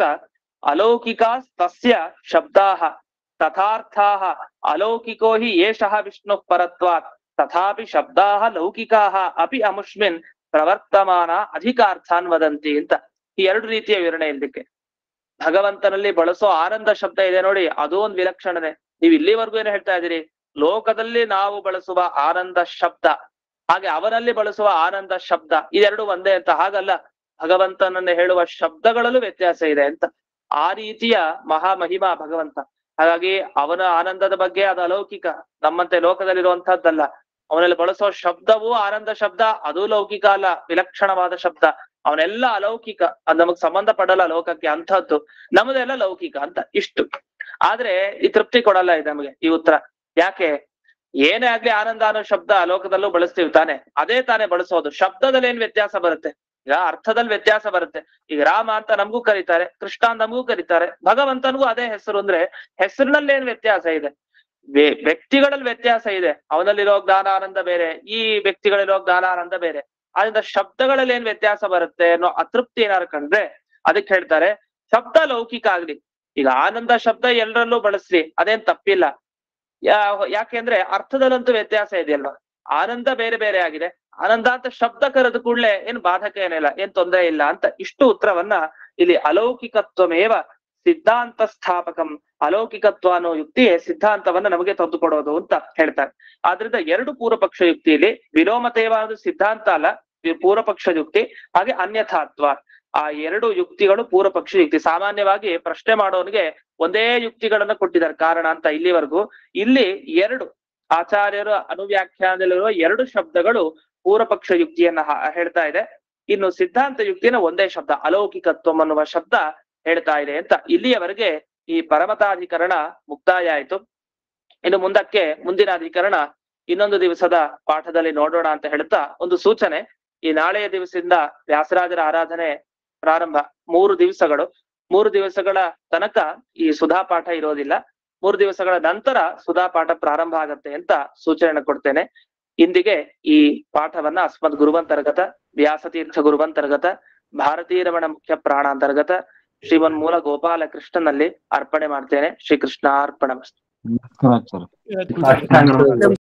ಅಲೌಕಿಕ ತಸ್ಯ ಶಬ್ದಾಹ ತಥಾರ್ಥಾಹ ಅಲೌಕಿಕೋ ಹಿ ಏಷಃ ವಿಷ್ಣು ಪರತ್ವಾತ್ ತಥಾಪಿ ಶಬ್ದಾಹ ಲೌಕಿಕಾಹ ಅಪಿ ಅಮುಷ್ಮಿನ್ ಪ್ರವರ್ತಮಾನ ಅಧಿಕಾರ್ಥಾನ್ ವದಂತಿ ಅಂತ ಈ ಎರಡು ರೀತಿಯ ವಿವರಣೆ ಇಲ್ಲಿಕ್ಕೆ ಭಗವಂತನಲ್ಲಿ ಬಳಸೋ ಆನಂದ ಶಬ್ದ ಇದೆ ನೋಡಿ ಅದು ಒಂದು ವಿಲಕ್ಷಣನೆ ನೀವು ಇಲ್ಲಿವರೆಗೂ ಏನು ಹೇಳ್ತಾ ಇದ್ದೀರಿ ಲೋಕದಲ್ಲಿ ನಾವು ಬಳಸುವ ಆನಂದ ಶಬ್ದ ಹಾಗೆ ಅವನಲ್ಲಿ ಬಳಸುವ ಆನಂದ ಶಬ್ದ ಇದೆರಡು ಒಂದೇ ಅಂತ ಹಾಗಲ್ಲ ಭಗವಂತನನ್ನು ಹೇಳುವ ಶಬ್ದಗಳಲ್ಲೂ ವ್ಯತ್ಯಾಸ ಇದೆ ಅಂತ ಆ ರೀತಿಯ ಮಹಾಮಹಿಮಾ ಭಗವಂತ ಹಾಗಾಗಿ ಅವನ ಆನಂದದ ಬಗ್ಗೆ ಅದು ಅಲೌಕಿಕ ನಮ್ಮಂತೆ ಲೋಕದಲ್ಲಿರುವಂತಹದ್ದಲ್ಲ ಅವನಲ್ಲಿ ಬಳಸೋ ಶಬ್ದವೂ ಆನಂದ ಶಬ್ದ ಅದು ಲೌಕಿಕ ಅಲ್ಲ ವಿಲಕ್ಷಣವಾದ ಶಬ್ದ ಅವನೆಲ್ಲ ಅಲೌಕಿಕ ಅದು ನಮಗ್ ಸಂಬಂಧ ಪಡಲ್ಲ ಲೋಕಕ್ಕೆ ಅಂಥದ್ದು ನಮ್ಮದೆಲ್ಲ ಲೌಕಿಕ ಅಂತ ಇಷ್ಟು ಆದ್ರೆ ಈ ತೃಪ್ತಿ ಕೊಡಲ್ಲ ಇದು ನಮಗೆ ಈ ಉತ್ತರ ಯಾಕೆ ಏನೇ ಆಗ್ಲಿ ಆನಂದ ಅನ್ನೋ ಶಬ್ದ ಲೋಕದಲ್ಲೂ ಬಳಸ್ತೀವಿ ತಾನೆ ಅದೇ ತಾನೇ ಬಳಸೋದು ಶಬ್ದದಲ್ಲಿ ಏನ್ ವ್ಯತ್ಯಾಸ ಬರುತ್ತೆ ಈಗ ಅರ್ಥದಲ್ಲಿ ವ್ಯತ್ಯಾಸ ಬರುತ್ತೆ ಈಗ ರಾಮ ಅಂತ ನಮಗೂ ಕರೀತಾರೆ ಕೃಷ್ಣ ಅಂತ ನಮಗೂ ಕರೀತಾರೆ ಭಗವಂತನಿಗೂ ಅದೇ ಹೆಸರು ಅಂದ್ರೆ ಹೆಸರಿನಲ್ಲಿ ಏನ್ ವ್ಯತ್ಯಾಸ ಇದೆ ವ್ಯ- ವ್ಯಕ್ತಿಗಳಲ್ಲಿ ವ್ಯತ್ಯಾಸ ಇದೆ ಅವನಲ್ಲಿರೋ ಜ್ಞಾನ ಆನಂದ ಬೇರೆ ಈ ವ್ಯಕ್ತಿಗಳಿರೋ ಜ್ಞಾನ ಆನಂದ ಬೇರೆ ಆದ್ರಿಂದ ಶಬ್ದಗಳಲ್ಲಿ ಏನ್ ವ್ಯತ್ಯಾಸ ಬರುತ್ತೆ ಅನ್ನೋ ಅತೃಪ್ತಿ ಏನಾರು ಕಂಡ್ರೆ ಅದಕ್ಕೆ ಹೇಳ್ತಾರೆ ಶಬ್ದ ಲೌಕಿಕ ಆಗ್ಲಿ ಈಗ ಆನಂದ ಶಬ್ದ ಎಲ್ಲರಲ್ಲೂ ಬಳಸ್ಲಿ ಅದೇನ್ ತಪ್ಪಿಲ್ಲ ಯಾ ಯಾಕೆಂದ್ರೆ ಅರ್ಥದಲ್ಲಂತೂ ವ್ಯತ್ಯಾಸ ಇದೆಯಲ್ವಾ ಆನಂದ ಬೇರೆ ಬೇರೆ ಆಗಿದೆ ಆನಂದ ಅಂತ ಶಬ್ದ ಕರೆದ ಕೂಡ್ಲೆ ಏನ್ ಬಾಧಕ ಏನಿಲ್ಲ ಏನ್ ತೊಂದರೆ ಇಲ್ಲ ಅಂತ ಇಷ್ಟು ಉತ್ತರವನ್ನ ಇಲ್ಲಿ ಅಲೌಕಿಕತ್ವಮೇವ ಸಿದ್ಧಾಂತ ಸ್ಥಾಪಕಂ ಅಲೌಕಿಕತ್ವ ಅನ್ನೋ ಯುಕ್ತಿಯೇ ಸಿದ್ಧಾಂತವನ್ನ ನಮಗೆ ತಂದುಕೊಡೋದು ಅಂತ ಹೇಳ್ತಾರೆ ಆದ್ರಿಂದ ಎರಡು ಪೂರ್ವ ಪಕ್ಷ ಯುಕ್ತಿಯಲ್ಲಿ ವಿಲೋಮತೇವ ಅನ್ನೋದು ಸಿದ್ಧಾಂತ ಅಲ್ಲ ಇದು ಪೂರ್ವ ಪಕ್ಷ ಯುಕ್ತಿ ಹಾಗೆ ಅನ್ಯಥಾತ್ವ ಆ ಎರಡು ಯುಕ್ತಿಗಳು ಪೂರ್ವ ಪಕ್ಷ ಯುಕ್ತಿ ಸಾಮಾನ್ಯವಾಗಿ ಪ್ರಶ್ನೆ ಮಾಡೋನಿಗೆ ಒಂದೇ ಯುಕ್ತಿಗಳನ್ನ ಕೊಟ್ಟಿದ್ದಾರೆ ಕಾರಣ ಅಂತ ಇಲ್ಲಿವರೆಗೂ ಇಲ್ಲಿ ಎರಡು ಆಚಾರ್ಯರು ಅನುವ್ಯಾಖ್ಯಾನದಲ್ಲಿರುವ ಎರಡು ಶಬ್ದಗಳು ಪೂರ್ವ ಪಕ್ಷ ಯುಕ್ತಿಯನ್ನ ಹ- ಹೇಳ್ತಾ ಇದೆ ಇನ್ನು ಸಿದ್ಧಾಂತ ಯುಕ್ತಿನ ಒಂದೇ ಶಬ್ದ ಅಲೌಕಿಕತ್ವಂ ಅನ್ನುವ ಶಬ್ದ ಹೇಳ್ತಾ ಇದೆ ಅಂತ ಇಲ್ಲಿಯವರೆಗೆ ಈ ಪರಮತಾಧಿಕರಣ ಮುಕ್ತಾಯ ಆಯ್ತು ಇನ್ನು ಮುಂದಕ್ಕೆ ಮುಂದಿನ ಅಧಿಕರಣ ಇನ್ನೊಂದು ದಿವಸದ ಪಾಠದಲ್ಲಿ ನೋಡೋಣ ಅಂತ ಹೇಳ್ತಾ ಒಂದು ಸೂಚನೆ ಈ ನಾಳೆಯ ದಿವಸದಿಂದ ವ್ಯಾಸರಾಜರ ಆರಾಧನೆ ಪ್ರಾರಂಭ ಮೂರು ದಿವಸಗಳು ಮೂರು ದಿವಸಗಳ ತನಕ ಈ ಸುಧಾ ಪಾಠ ಇರೋದಿಲ್ಲ ಮೂರು ದಿವಸಗಳ ನಂತರ ಸುಧಾ ಪಾಠ ಪ್ರಾರಂಭ ಆಗತ್ತೆ ಅಂತ ಸೂಚನೆ ಕೊಡ್ತೇನೆ ಇಂದಿಗೆ ಈ ಪಾಠವನ್ನ ಅಸ್ಮದ್ ಗುರುವಂತರ್ಗತ ವ್ಯಾಸತೀರ್ಥ ಗುರುವಂತರ್ಗತ ಭಾರತೀಯ ರಮಣ ಮುಖ್ಯ ಪ್ರಾಣಾಂತರ್ಗತ ಶ್ರೀಮನ್ ಮೂಲ ಗೋಪಾಲ ಕೃಷ್ಣನಲ್ಲಿ ಅರ್ಪಣೆ ಮಾಡ್ತೇನೆ ಶ್ರೀ ಕೃಷ್ಣ ಅರ್ಪಣ ನಮಸ್ಕಾರ ಆಚಾರ್ಯ ಇವತ್ತು